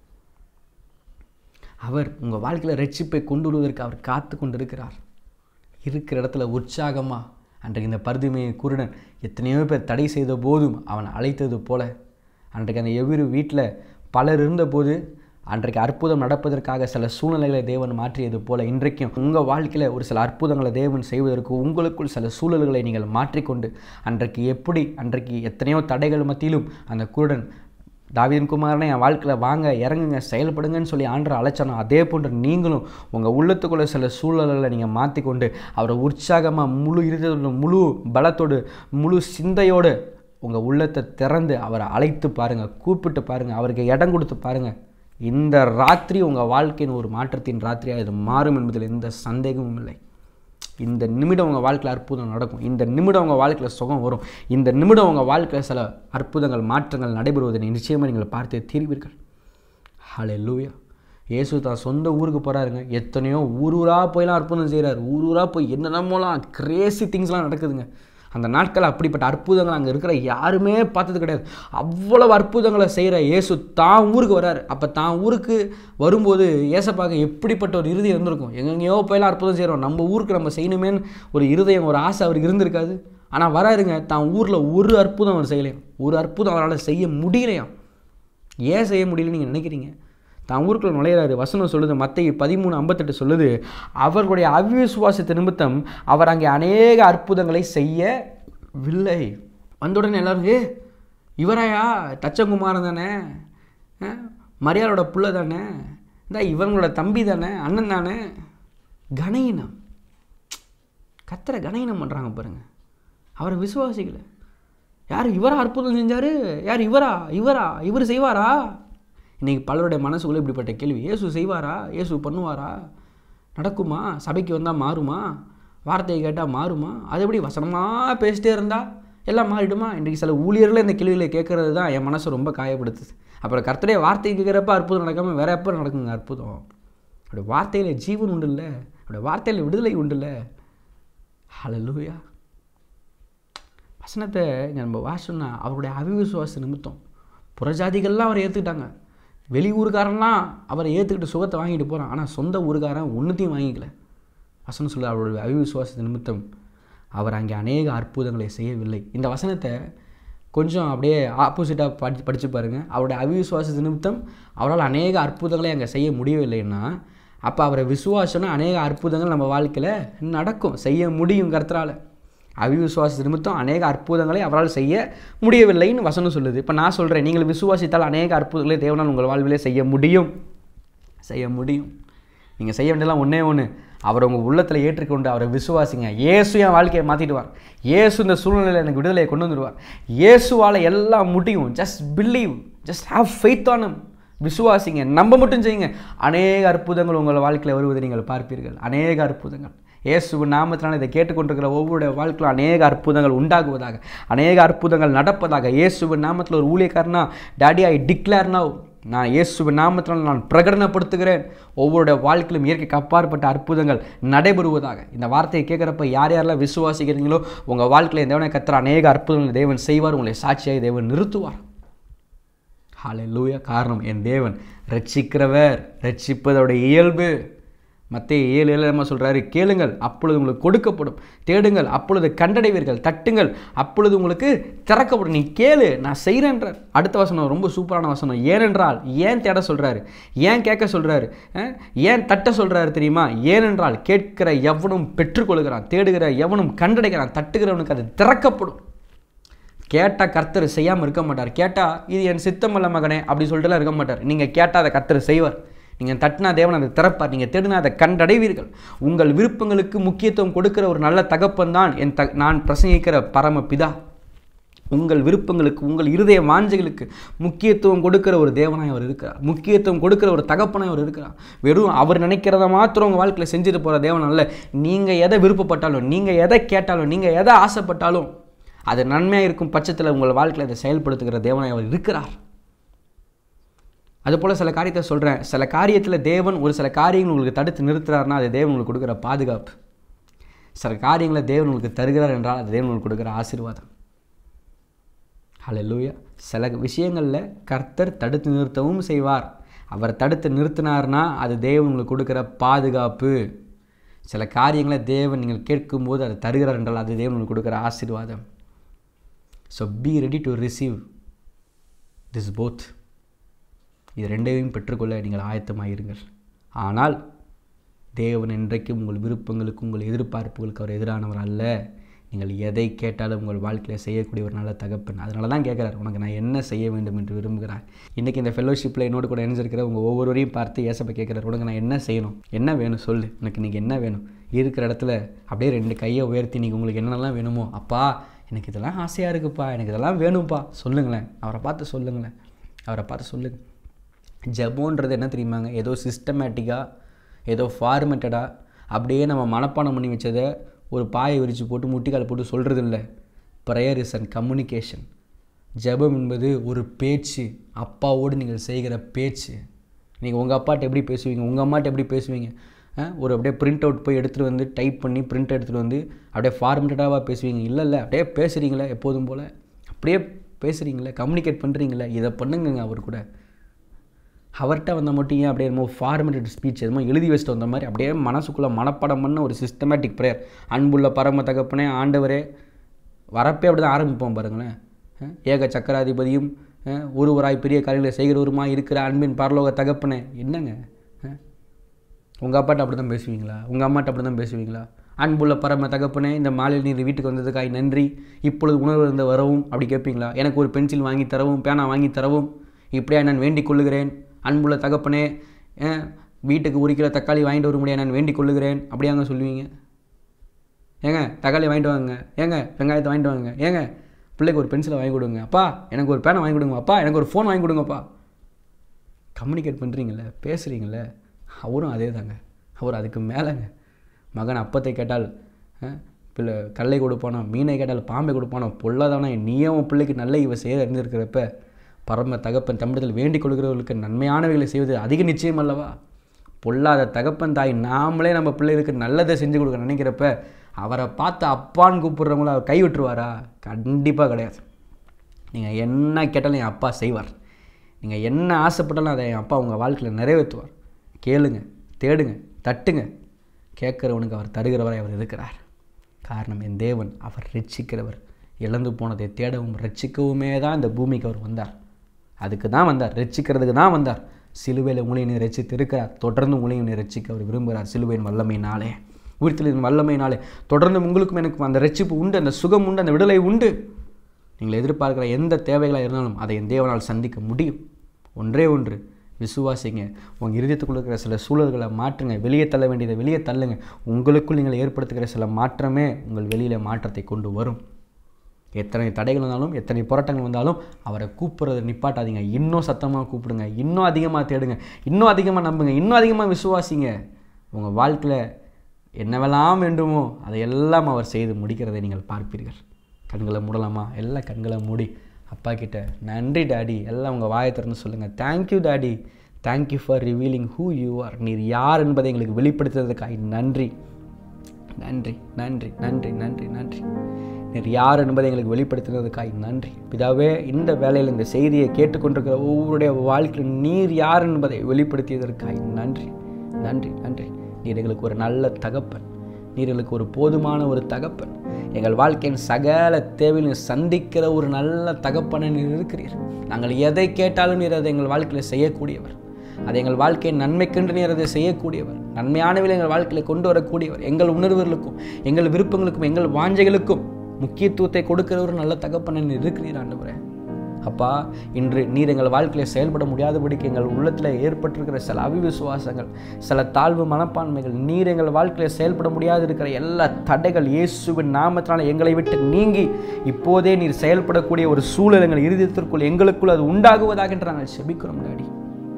அவர் உங்கள் வாழ்க்கையில் ரட்சிப்பை கொண்டு வருவதற்கு அவர் காத்து கொண்டு இருக்கிறார் இருக்கிற இடத்துல உற்சாகமாக அன்றைக்கு இந்த பருதுமையை குருடன் எத்தனையோ பேர் தடை செய்த போதும் அவன் அழைத்தது போல அன்றைக்கு அந்த எவ்விரு வீட்டில் பலர் இருந்தபோது அன்றைக்கு அற்புதம் நடப்பதற்காக சில சூழ்நிலைகளை தேவன் மாற்றியது போல இன்றைக்கும் உங்கள் வாழ்க்கையில் ஒரு சில அற்புதங்களை தேவன் செய்வதற்கு உங்களுக்குள் சில சூழல்களை நீங்கள் மாற்றிக்கொண்டு அன்றைக்கு எப்படி அன்றைக்கு எத்தனையோ தடைகள் மத்தியிலும் அந்த குருடன் தாவீதின் குமாரனை என் வாழ்க்கையில் வாங்க இறங்குங்க செயல்படுங்கன்னு சொல்லி ஆண்டரை அழைச்சானோ அதே போன்று நீங்களும் உங்கள் உள்ளத்துக்குள்ள சில சூழல்களை நீங்கள் மாற்றிக்கொண்டு அவரை உற்சாகமாக முழு இருதயத்தோடு முழு பலத்தோடு முழு சிந்தையோடு உங்கள் உள்ளத்தை திறந்து அவரை அழைத்து பாருங்கள் கூப்பிட்டு பாருங்கள் அவருக்கு இடம் கொடுத்து பாருங்கள் இந்த ராத்திரி உங்கள் வாழ்க்கையின் ஒரு மாற்றத்தின் ராத்திரியாக இது மாறும் என்பதில் எந்த சந்தேகமும் இல்லை இந்த நிமிடம் உங்கள் வாழ்க்கையில் அற்புதம் நடக்கும் இந்த நிமிடம் உங்கள் வாழ்க்கையில் சுகம் வரும் இந்த நிமிடம் உங்கள் வாழ்க்கையில் சில அற்புதங்கள் மாற்றங்கள் நடைபெறுவதை நிச்சயமாக நீங்கள் பார்த்தே தீர்வீர்கள் ஹலே லூயா இயேசு தான் சொந்த ஊருக்கு போகிறாருங்க எத்தனையோ ஊர் ஊராக போயெல்லாம் அற்புதம் செய்கிறார் ஊர் ஊராக போய் என்னென்னமோலாம் கிரேசி திங்ஸ்லாம் நடக்குதுங்க அந்த நாட்கள் அப்படிப்பட்ட அற்புதங்கள் அங்கே இருக்கிற யாருமே பார்த்தது கிடையாது அவ்வளவு அற்புதங்களை செய்கிற இயேசு தான் ஊருக்கு வராரு அப்போ தான் ஊருக்கு வரும்போது ஏசப்பாக்க எப்படிப்பட்ட ஒரு இறுதி இருந்திருக்கும் எங்கெங்கேயோ போயெல்லாம் அற்புதம் செய்கிறோம் நம்ம ஊருக்கு நம்ம செய்யணுமேன்னு ஒரு இருதயம் ஒரு ஆசை அவருக்கு இருந்திருக்காது ஆனால் வராருங்க தான் ஊரில் ஒரு அற்புதம் அவர் செய்யலையாம் ஒரு அற்புதம் அவரால் செய்ய முடியலையாம் ஏன் செய்ய முடியலன்னு நீங்கள் நினைக்கிறீங்க தான் ஊருக்குள்ள நுழையிறாரு வசனம் சொல்லுது மத்திய பதிமூணு ஐம்பத்தெட்டு சொல்லுது அவர்களுடைய அவிசுவாசத்து நிமித்தம் அவர் அங்கே அநேக அற்புதங்களை செய்யவில்லை வந்த உடனே எல்லாரும் ஏ இவராயா தச்சங்குமாரன் தானே ஆ, மரியாளோட புள்ள தானே இந்த இவங்களோட தம்பி தானே அண்ணன் தானே கணயினம் கத்தரை கணயினம் பண்ணுறாங்க பாருங்க அவரை விசுவாசிக்கல யார் இவரா அற்புதம் செஞ்சாரு யார் இவரா இவரா இவர் செய்வாரா இன்னைக்கு பலருடைய மனசுக்குள்ளே இப்படிப்பட்ட கேள்வி இயேசு செய்வாரா இயேசு பண்ணுவாரா நடக்குமா சபைக்கு வந்தால் மாறுமா வார்த்தையை கேட்டால் மாறுமா அது எப்படி வசனமாக பேசிட்டே இருந்தால் எல்லாம் மாறிடுமா இன்றைக்கு சில ஊழியர்கள் இந்த கேள்விகளை கேட்கறது தான் என் மனசை ரொம்ப காயப்படுத்துது அப்புறம் கர்த்தரே வார்த்தை கேட்குறப்ப அற்புதம் நடக்காமல் வேற எப்போ நடக்குங்க அற்புதம் அப்படி வார்த்தையில் ஜீவன் உண்டு இல்லை அப்படி வார்த்தையில் விடுதலை உண்டு இல்லை ஹalleluya வசனத்தை இங்க நம்ம வாசனா அவருடைய அவிவிசுவாச நிமித்தம் புறஜாதிகள்லாம் அவரை ஏற்றுக்கிட்டாங்க வெளி ஊருக்காரன்லாம் அவரை ஏற்றுக்கிட்டு சுகத்தை வாங்கிட்டு போகிறான் ஆனால் சொந்த ஊருக்காரன் ஒன்றுத்தையும் வாங்கிக்கல வசனம் சொல்ல அவருடைய அவிவிசுவாச நிமித்தம் அவர் அங்கே அநேக அற்புதங்களை செய்யவில்லை இந்த வசனத்தை கொஞ்சம் அப்படியே ஆப்போசிட்டாக படி படித்து பாருங்கள் அவருடைய அவிவிசுவாச நிமித்தம் அவரால் அநேக அற்புதங்களை அங்கே செய்ய முடியவில்லைன்னா அப்போ அவரை விசுவாசம்னா அநேக அற்புதங்கள் நம்ம வாழ்க்கையில் நடக்கும் செய்ய முடியும் கர்த்தரால் அவிவிசுவாச நிமித்தம் அநேக அற்புதங்களை அவரால் செய்ய முடியவில்லைன்னு வசனம் சொல்லுது இப்போ நான் சொல்கிறேன் நீங்கள் விசுவாசித்தால் அநேக அற்புதங்களை தேவனால் உங்கள் வாழ்விலே செய்ய முடியும் செய்ய முடியும் நீங்கள் செய்ய வேண்டியதெல்லாம் ஒன்றே ஒன்று அவர் உங்கள் உள்ளத்தில் ஏற்றுக்கொண்டு அவரை விசுவாசிங்க இயேசு என் வாழ்க்கையை மாற்றிடுவார் இயேசு இந்த சூழ்நிலையில் எனக்கு விடுதலையை கொண்டு வந்துடுவார் இயேசுவால் எல்லாம் முடியும் just believe just have faith on him விசுவாசிங்க நம்ப மட்டும் செய்யுங்க அநேக அற்புதங்கள் உங்கள் வாழ்க்கையில் வருவதை நீங்கள் பார்ப்பீர்கள் அநேக அற்புதங்கள் இயேசு நாமத்தினால இதை கேட்டுக்கொண்டிருக்கிற ஒவ்வொரு வாழ்க்கையில் அநேக அற்புதங்கள் உண்டாகுவதாக அநேக அற்புதங்கள் நடப்பதாக இயேசுவின் நாமத்தில் ஒரு ஊழியக்காரனா டாடி ஐ டிக்ளேர் நவ் நான் இயேசுவின் நாமத்தினால் நான் பிரகடனப்படுத்துகிறேன் ஒவ்வொருடைய வாழ்க்கையிலும் இயற்கைக்கு அப்பாற்பட்ட அற்புதங்கள் நடைபெறுவதாக இந்த வார்த்தையை கேட்குறப்ப யார் யாரெல்லாம் விசுவாசிக்கிறீங்களோ உங்கள் வாழ்க்கையில் தேவனை கத்துற அநேக அற்புதங்களை தேவன் செய்வார் உங்களை சாட்சியாக தேவன் நிறுத்துவார் ஹalleluya காரணம் என் தேவன் ரட்சிக்கிறவர் ரட்சிப்பதோடைய இயல்பு மத்திய ஏழு ஏழு நம்ம சொல்கிறாரு கேளுங்கள் அப்பொழுது உங்களுக்கு கொடுக்கப்படும் தேடுங்கள் அப்பொழுது கண்டடைவீர்கள் தட்டுங்கள் அப்பொழுது உங்களுக்கு திறக்கப்படும் நீ கேளு நான் செய்கிறேன்றார் அடுத்த வசனம் ரொம்ப சூப்பரான வசனம் ஏனென்றால் ஏன் தேட சொல்கிறாரு ஏன் கேட்க சொல்கிறாரு ஏன் தட்ட சொல்கிறாரு தெரியுமா ஏனென்றால் கேட்கிற எவனும் பெற்றுக்கொள்கிறான் தேடுகிற எவனும் கண்டடைகிறான் தட்டுகிறவனுக்கு அது திறக்கப்படும் கேட்டால் கர்த்தர் செய்யாமல் இருக்க மாட்டார் கேட்டால் இது என் சித்தமல்ல மகனே அப்படி சொல்லிட்டுலாம் இருக்க மாட்டார் நீங்கள் கேட்டால் அதை கர்த்தர் செய்வார் நீங்கள் தட்டினா தேவன் அதை திறப்பார் நீங்கள் தேடினா அதை கண்டடைவீர்கள் உங்கள் விருப்பங்களுக்கு முக்கியத்துவம் கொடுக்கிற ஒரு நல்ல தகப்பன் தான் என் த நான் பிரசங்கிக்கிற பரம பிதா உங்கள் விருப்பங்களுக்கு உங்கள் இருதய வாஞ்சைகளுக்கு முக்கியத்துவம் கொடுக்கிற ஒரு தேவனாய் அவர் இருக்கிறார் முக்கியத்துவம் கொடுக்கிற ஒரு தகப்பனாய் அவர் இருக்கிறார் வெறும் அவர் நினைக்கிறத மாத்திரம் உங்கள் வாழ்க்கையில் செஞ்சுட்டு போகிற தேவன் அல்ல நீங்கள் எதை விருப்பப்பட்டாலும் நீங்கள் எதை கேட்டாலும் நீங்கள் எதை ஆசைப்பட்டாலும் அது நன்மையாக இருக்கும் பட்சத்தில் உங்கள் வாழ்க்கையில் அதை செயல்படுத்துகிற தேவனாய் அவர் இருக்கிறார் அதுபோல் சில காரியத்தை சொல்கிறேன் சில காரியத்தில் தேவன் ஒரு சில காரியங்கள் உங்களுக்கு தடுத்து நிறுத்துறாருன்னா அது தேவன் உங்களுக்கு கொடுக்குற பாதுகாப்பு சில காரியங்களை தேவன் உங்களுக்கு தருகிறார் என்றால் அது தேவன் உங்களுக்கு கொடுக்குற ஆசீர்வாதம் ஹalleluya சில விஷயங்களில் கர்த்தர் தடுத்து நிறுத்தவும் செய்வார் அவர் தடுத்து நிறுத்தினார்னா அது தேவன் உங்களுக்கு கொடுக்குற பாதுகாப்பு சில காரியங்களை தேவன் நீங்கள் கேட்கும்போது அதை தருகிறார் என்றால் அது தேவன் உங்களுக்கு கொடுக்குற ஆசீர்வாதம் so be ready to receive this both இது ரெண்டையும் பெற்றுக்கொள்ள நீங்கள் ஆயத்தமாயிருங்கள் ஆனால் தேவன் என்றைக்கும் உங்கள் விருப்பங்களுக்கு உங்கள் எதிர்பார்ப்புகளுக்கு அவர் எதிரானவர் அல்ல நீங்கள் எதை கேட்டாலும் உங்கள் வாழ்க்கையில் செய்யக்கூடிய ஒரு நல்ல தகப்பன் அதனால தான் கேட்குறாரு உனக்கு நான் என்ன செய்ய வேண்டும் என்று விரும்புகிறார் இன்றைக்கி இந்த ஃபெல்லோஷிப்பில் என்னோட கூட இணைஞ்சிருக்கிற உங்கள் ஒவ்வொருவரையும் பார்த்து ஏசப்ப கேட்குறாரு உனக்கு நான் என்ன செய்யணும் என்ன வேணும் சொல்லு உனக்கு நீங்கள் என்ன வேணும் இருக்கிற இடத்துல அப்படியே ரெண்டு கையை உயர்த்தி நீங்கள் உங்களுக்கு என்னென்னலாம் வேணுமோ அப்பா எனக்கு இதெல்லாம் ஆசையாக இருக்குப்பா எனக்கு இதெல்லாம் வேணும்ப்பா சொல்லுங்களேன் அவரை பார்த்து சொல்லுங்களேன் அவரை பார்த்து சொல்லுங்கள் ஜபோன்றது என்ன தெரியுமாங்க ஏதோ சிஸ்டமேட்டிக்காக ஏதோ ஃபார்மேட்டடாக அப்படியே நம்ம மனப்பாடம் பண்ணி வச்சதை ஒரு பாயை விரித்து போட்டு முட்டிக்கால் போட்டு சொல்கிறது இல்லை ப்ரேயர் இஸ் அண்ட் கம்யூனிகேஷன் ஜெபம் என்பது ஒரு பேச்சு அப்பாவோடு நீங்கள் செய்கிற பேச்சு நீங்கள் உங்கள் அப்பாட்ட எப்படி பேசுவீங்க உங்கள் அம்மாட்ட எப்படி பேசுவீங்க ஆ, ஒரு அப்படியே பிரிண்ட் அவுட் போய் எடுத்துகிட்டு வந்து டைப் பண்ணி பிரிண்ட் எடுத்துகிட்டு வந்து அப்படியே ஃபார்மேட்டடாக பேசுவீங்க இல்லை இல்லை அப்படியே பேசுகிறீங்களே எப்போதும் போல் அப்படியே பேசுகிறீங்களே கம்யூனிகேட் பண்ணுறீங்களே இதை பண்ணுங்கங்க அவர் கூட அவர்கிட்ட வந்த மட்டும் ஏன் அப்படியே என்னமோ ஃபார்மேட்டட் ஸ்பீச் எதுமோ எழுதி வச்சுட்டு வந்த மாதிரி அப்படியே மனசுக்குள்ளே மனப்பாடம் பண்ண ஒரு சிஸ்டமேட்டிக் ப்ரேயர் அன்புள்ள பரம தகப்பனே ஆண்டவரே வரப்பே அப்படி தான் ஆரம்பிப்போம் பாருங்களேன் அஹ், ஏக சக்கராதிபதியும் அஹ், ஒருவராய் பெரிய காரியங்களை செய்கிறவருமா இருக்கிற அன்பின் பரலோக தகப்பனே என்னங்க உங்கள் அப்பாட்ட அப்படி தான் பேசுவீங்களா உங்கள் அம்மாட்ட அப்படி தான் பேசுவீங்களா அன்புள்ள பரம தகப்பனே இந்த மாலையில் நீர் வீட்டுக்கு வந்ததுக்காய் நன்றி இப்பொழுது உணவு இருந்த வரவும் அப்படி கேட்பீங்களா எனக்கு ஒரு பென்சில் வாங்கி தரவும் பேனா வாங்கி தரவும் இப்படியா நான் வேண்டிக் கொள்ளுகிறேன் அன்புள்ள தகப்பனே அஹ், வீட்டுக்கு ஒரு கிலோ தக்காளி வாங்கிட்டு வர முடியாது நான் வேண்டிக் கொள்ளுகிறேன் அப்படியாங்க சொல்லுவீங்க ஏங்க தக்காளி வாங்கிட்டு வாங்க ஏங்க வெங்காயத்தை வாங்கிட்டு வாங்க ஏங்க பிள்ளைக்கு ஒரு பென்சிலை வாங்கி கொடுங்க அப்பா எனக்கு ஒரு பேனை வாங்கி கொடுங்க அப்பா எனக்கு ஒரு ஃபோன் வாங்கி கொடுங்கப்பா கம்யூனிகேட் பண்ணுறீங்கள பேசுகிறீங்கள அவரும் அதே தாங்க அவர் அதுக்கு மேலேங்க மகன் அப்பத்தை கேட்டால் அஹ், பிள்ளை கல்லை கொடுப்பானோ மீனை கேட்டால் பாம்பை கொடுப்பானோ பொல்லாதானே நீயே உன் பிள்ளைக்கு நல்ல இவ செய்ய அறிந்திருக்கிறப்ப பரம தகப்பன் தமிழத்தில் வேண்டிக் கொள்கிறவர்களுக்கு நன்மையானவைகளை செய்வது அதிக நிச்சயம் அல்லவா பொல்லாத தகப்பன் தாய் நாமளே நம்ம பிள்ளைகளுக்கு நல்லதை செஞ்சு கொடுக்க நினைக்கிறப்ப அவரை பார்த்து அப்பான்னு கூப்பிடுறவங்கள அவர் கை விட்டுருவாரா கண்டிப்பாக கிடையாது நீங்கள் என்ன கேட்டாலும் என் அப்பா செய்வார் நீங்கள் என்ன ஆசைப்பட்டாலும் அதை என் அப்பா உங்கள் வாழ்க்கையில் நிறைவேற்றுவார் கேளுங்க தேடுங்க தட்டுங்க கேட்குறவனுக்கு அவர் தருகிறவரை அவர் இருக்கிறார் காரணம் என் தேவன் அவர் ரட்சிக்கிறவர் இழந்து போனதை தேடவும் ரட்சிக்கவுமே தான் இந்த பூமிக்கு அவர் வந்தார் அதுக்கு தான் வந்தார் ரட்சிக்கிறதுக்கு தான் வந்தார் சிலுவையில் உங்களையும் நீ ரட்சித்து இருக்கிறார் தொடர்ந்து உங்களையும் நீ ரட்சிக்க அவர் விரும்புகிறார் சிலுவையின் வல்லமையினாலே உயிர்த்தலின் வல்லமையினாலே தொடர்ந்து உங்களுக்கும் எனக்கும் அந்த ரட்சிப்பு உண்டு அந்த சுகம் உண்டு அந்த விடுதலை உண்டு நீங்கள் எதிர்பார்க்கிற எந்த தேவைகளாக இருந்தாலும் அதை என் தேவனால் சந்திக்க முடியும் ஒன்றே ஒன்று விசுவாசிங்க உங்கள் இருதயத்துக்குள்ள இருக்கிற சில சூழல்களை மாற்றுங்க வெளியே தள்ள வேண்டியதை வெளியே தள்ளுங்க உங்களுக்குள் நீங்கள் ஏற்படுத்துகிற சில மாற்றமே உங்கள் வெளியில் மாற்றத்தை கொண்டு வரும் எத்தனை தடைகள் வந்தாலும் எத்தனை போராட்டங்கள் வந்தாலும் அவரை கூப்பிட்றத நிப்பாட்டாதீங்க இன்னும் சத்தமாக கூப்பிடுங்க இன்னும் அதிகமாக தேடுங்க இன்னும் அதிகமாக நம்புங்க இன்னும் அதிகமாக விசுவாசிங்க உங்கள் வாழ்க்கையில் என்னவெல்லாம் வேண்டுமோ அதையெல்லாம் அவர் செய்து முடிக்கிறதை நீங்கள் பார்ப்பீர்கள் கண்களை மூடலாமா எல்லாம் கண்களை மூடி அப்பா கிட்ட நன்றி டாடி எல்லாம் உங்கள் வாயை திறந்து சொல்லுங்கள் thank you daddy thank you for revealing who you are நீர் யார் என்பதை எங்களுக்கு வெளிப்படுத்துறதுக்காக நன்றி நன்றி நன்றி நன்றி நன்றி நன்றி நீர் யார் என்பதை எங்களுக்கு வெளிப்படுத்தினதுக்காய் நன்றி பிதாவே இந்த வேலையில் இந்த செய்தியை கேட்டுக்கொண்டிருக்கிற ஒவ்வொருடைய வாழ்க்கையில் நீர் யார் என்பதை வெளிப்படுத்தியதற்காய் நன்றி நன்றி நன்றி நீர் எங்களுக்கு ஒரு நல்ல தகப்பன் நீர் எங்களுக்கு ஒரு போதுமான ஒரு தகப்பன் எங்கள் வாழ்க்கையின் சகல தேவையிலும் சந்திக்கிற ஒரு நல்ல தகப்பனை நீர் இருக்கிறீர் நாங்கள் எதை கேட்டாலும் நீர் அதை எங்கள் வாழ்க்கையில் செய்யக்கூடியவர் அது எங்கள் வாழ்க்கையின் நன்மைக்கென்று நீர் அதை செய்யக்கூடியவர் நன்மையானவில் எங்கள் வாழ்க்கையில் கொண்டு வரக்கூடியவர் எங்கள் உணர்வுகளுக்கும் எங்கள் விருப்பங்களுக்கும் எங்கள் வாஞ்சைகளுக்கும் முக்கியத்துவத்தை கொடுக்கிற ஒரு நல்ல தகப்பனை நீர் இருக்கிறீர் ஆண்டவரே அப்பா இன்று நீர் எங்கள் வாழ்க்கையில் செயல்பட முடியாதபடிக்கு எங்கள் உள்ளத்தில் ஏற்பட்டிருக்கிற சில அவிவிசுவாசங்கள் சில தாழ்வு மனப்பான்மைகள் நீர் எங்கள் வாழ்க்கையில் செயல்பட முடியாது இருக்கிற எல்லா தடைகள் இயேசுவின் நாமத்தினால எங்களை விட்டு நீங்கி இப்போதே நீர் செயல்படக்கூடிய ஒரு சூழல் எங்கள் இருதயத்திற்குள் எங்களுக்குள் அது உண்டாகுவதாக என்று நாங்கள் செபிக்கிறோம் டாடி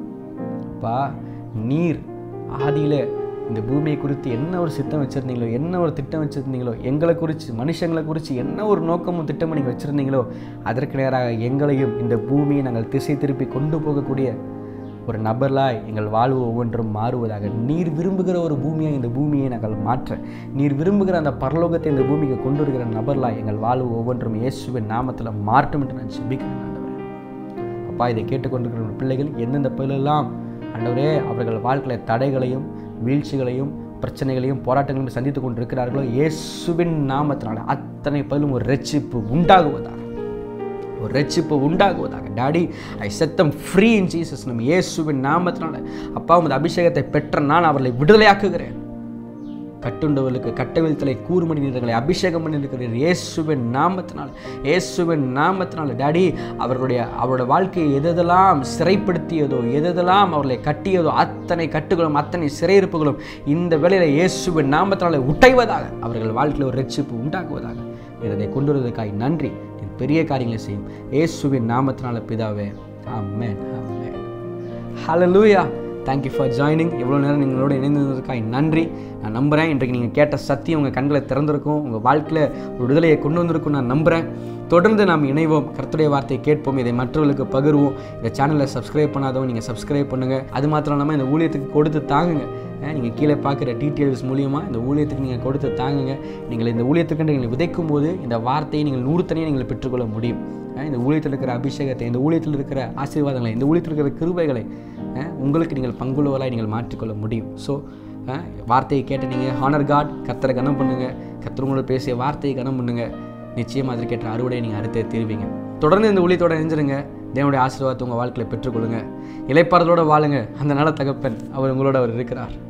அப்பா நீர் ஆதியில் இந்த பூமியை குறித்து என்ன ஒரு சித்தம் வச்சுருந்தீங்களோ என்ன ஒரு திட்டம் வச்சுருந்தீங்களோ எங்களை குறித்து மனுஷங்களை குறித்து என்ன ஒரு நோக்கமும் திட்டமும் நீங்கள் வச்சுருந்தீங்களோ அதற்கு நேராக எங்களையும் இந்த பூமியை நாங்கள் திசை திருப்பி கொண்டு போகக்கூடிய ஒரு நபர்களாய் எங்கள் வாழ்வு ஒவ்வொன்றும் மாறுவதாக நீர் விரும்புகிற ஒரு பூமியை இந்த பூமியை நாங்கள் மாற்ற நீர் விரும்புகிற அந்த பரலோகத்தை இந்த பூமிக்கு கொண்டு வருகிற நபர்களாய் எங்கள் வாழ்வு ஒவ்வொன்றும் இயேசுவின் நாமத்தில் மாற்றும் என்று நான் செபிக்கிறேன் ஆண்டவரே அப்பா இதை கேட்டுக்கொண்டிருக்கிற பிள்ளைகள் எந்தெந்த பயிலெல்லாம் ஆண்டவரே அவர்கள் வாழ்க்கையில் தடைகளையும் வீழ்ச்சிகளையும் பிரச்சனைகளையும் போராட்டங்களையும் சந்தித்து கொண்டிருக்கிறார்களோ இயேசுவின் நாமத்தினால அத்தனை பதிலும் ஒரு ரட்சிப்பு உண்டாகுவதாக ஒரு ரட்சிப்பு உண்டாகுவதாக daddy I set them free in Jesus நம்ம இயேசுவின் நாமத்தினால அப்பா உமது அபிஷேகத்தை பெற்ற நான் அவர்களை விடுதலையாக்குகிறேன் கட்டுண்டவர்களுக்கு கட்டவிழ்த்தலை கூர்மணி நீர்களை அபிஷேகம் பண்ணியிருக்கிறீர் இயேசுவின் நாமத்தினால் இயேசுவின் நாமத்தினால் டாடி அவர்களுடைய அவரோட வாழ்க்கையை எதெல்லாம் சிறைப்படுத்தியதோ எதெல்லாம் அவர்களை கட்டியதோ அத்தனை கட்டுகளும் அத்தனை சிறையிருப்புகளும் இந்த வேளையில் இயேசுவின் நாமத்தினால உடைவதாக அவர்கள் வாழ்க்கையில் ஒரு ரட்சிப்பு உண்டாக்குவதாக இதை கொண்டு வருவதற்காய் நன்றி நீர் பெரிய காரியங்களை செய்யும் இயேசுவின் நாமத்தினால பிதாவே ஆமென் ஆமென் ஹalleluya தேங்க்யூ ஃபார் ஜாயினிங் இவ்வளோ நேரம் நீங்களோட இணைந்ததற்காக நன்றி நான் நம்புகிறேன் இன்றைக்கு நீங்கள் கேட்ட சத்தியம் உங்கள் கண்களை திறந்திருக்கும் உங்கள் வாழ்க்கையில் ஒரு விடுதலையை கொண்டு வந்திருக்கும் நான் நம்புகிறேன் தொடர்ந்து நாம் இணைவோம் கர்த்தருடைய வார்த்தையை கேட்போம் இதை மற்றவர்களுக்கு பகிர்வோம் இந்த சேனலை சப்ஸ்கிரைப் பண்ணாதவங்க நீங்கள் சப்ஸ்கிரைப் பண்ணுங்கள் அது மாத்திரம் இல்லாமல் இந்த ஊழியத்துக்கு கொடுத்து தாங்குங்க நீங்கள் கீழே பார்க்குற டீட்டெயில்ஸ் மூலியமாக இந்த ஊழியத்துக்கு நீங்கள் கொடுத்து தாங்குங்க நீங்கள் இந்த ஊழியத்துக்கு நீங்கள் விதைக்கும் போது இந்த வார்த்தையை நீங்கள் நூறு தனியாக நீங்கள் பெற்றுக்கொள்ள முடியும் அஹ் இந்த ஊழியத்தில் இருக்கிற அபிஷேகத்தை இந்த ஊழியத்தில் இருக்கிற ஆசீர்வாதங்களை இந்த ஊழியத்தில் இருக்கிற கிருபைகளை அஹ் உங்களுக்கு நீங்கள் பங்குள்ளவராய் நீங்கள் மாற்றிக்கொள்ள முடியும் ஸோ வார்த்தையை கேட்ட நீங்கள் ஹானர் காட் கத்தரை கனம் பண்ணுங்கள் கத்தர் உங்களோட பேசிய வார்த்தையை கனம் பண்ணுங்கள் நிச்சயமாக அதற்கேற்ற அறுவடையை நீங்கள் அடுத்தே தீர்வீங்க தொடர்ந்து இந்த ஊழியத்தோட இணைஞ்சிருங்க தேவனுடைய ஆசீர்வாதத்தை உங்கள் வாழ்க்கையில் பெற்றுக்கொள்ளுங்க இலைப்பாறதோட வாழுங்க அந்த நல்ல தகப்பன் அவர் உங்களோட அவர் இருக்கிறார்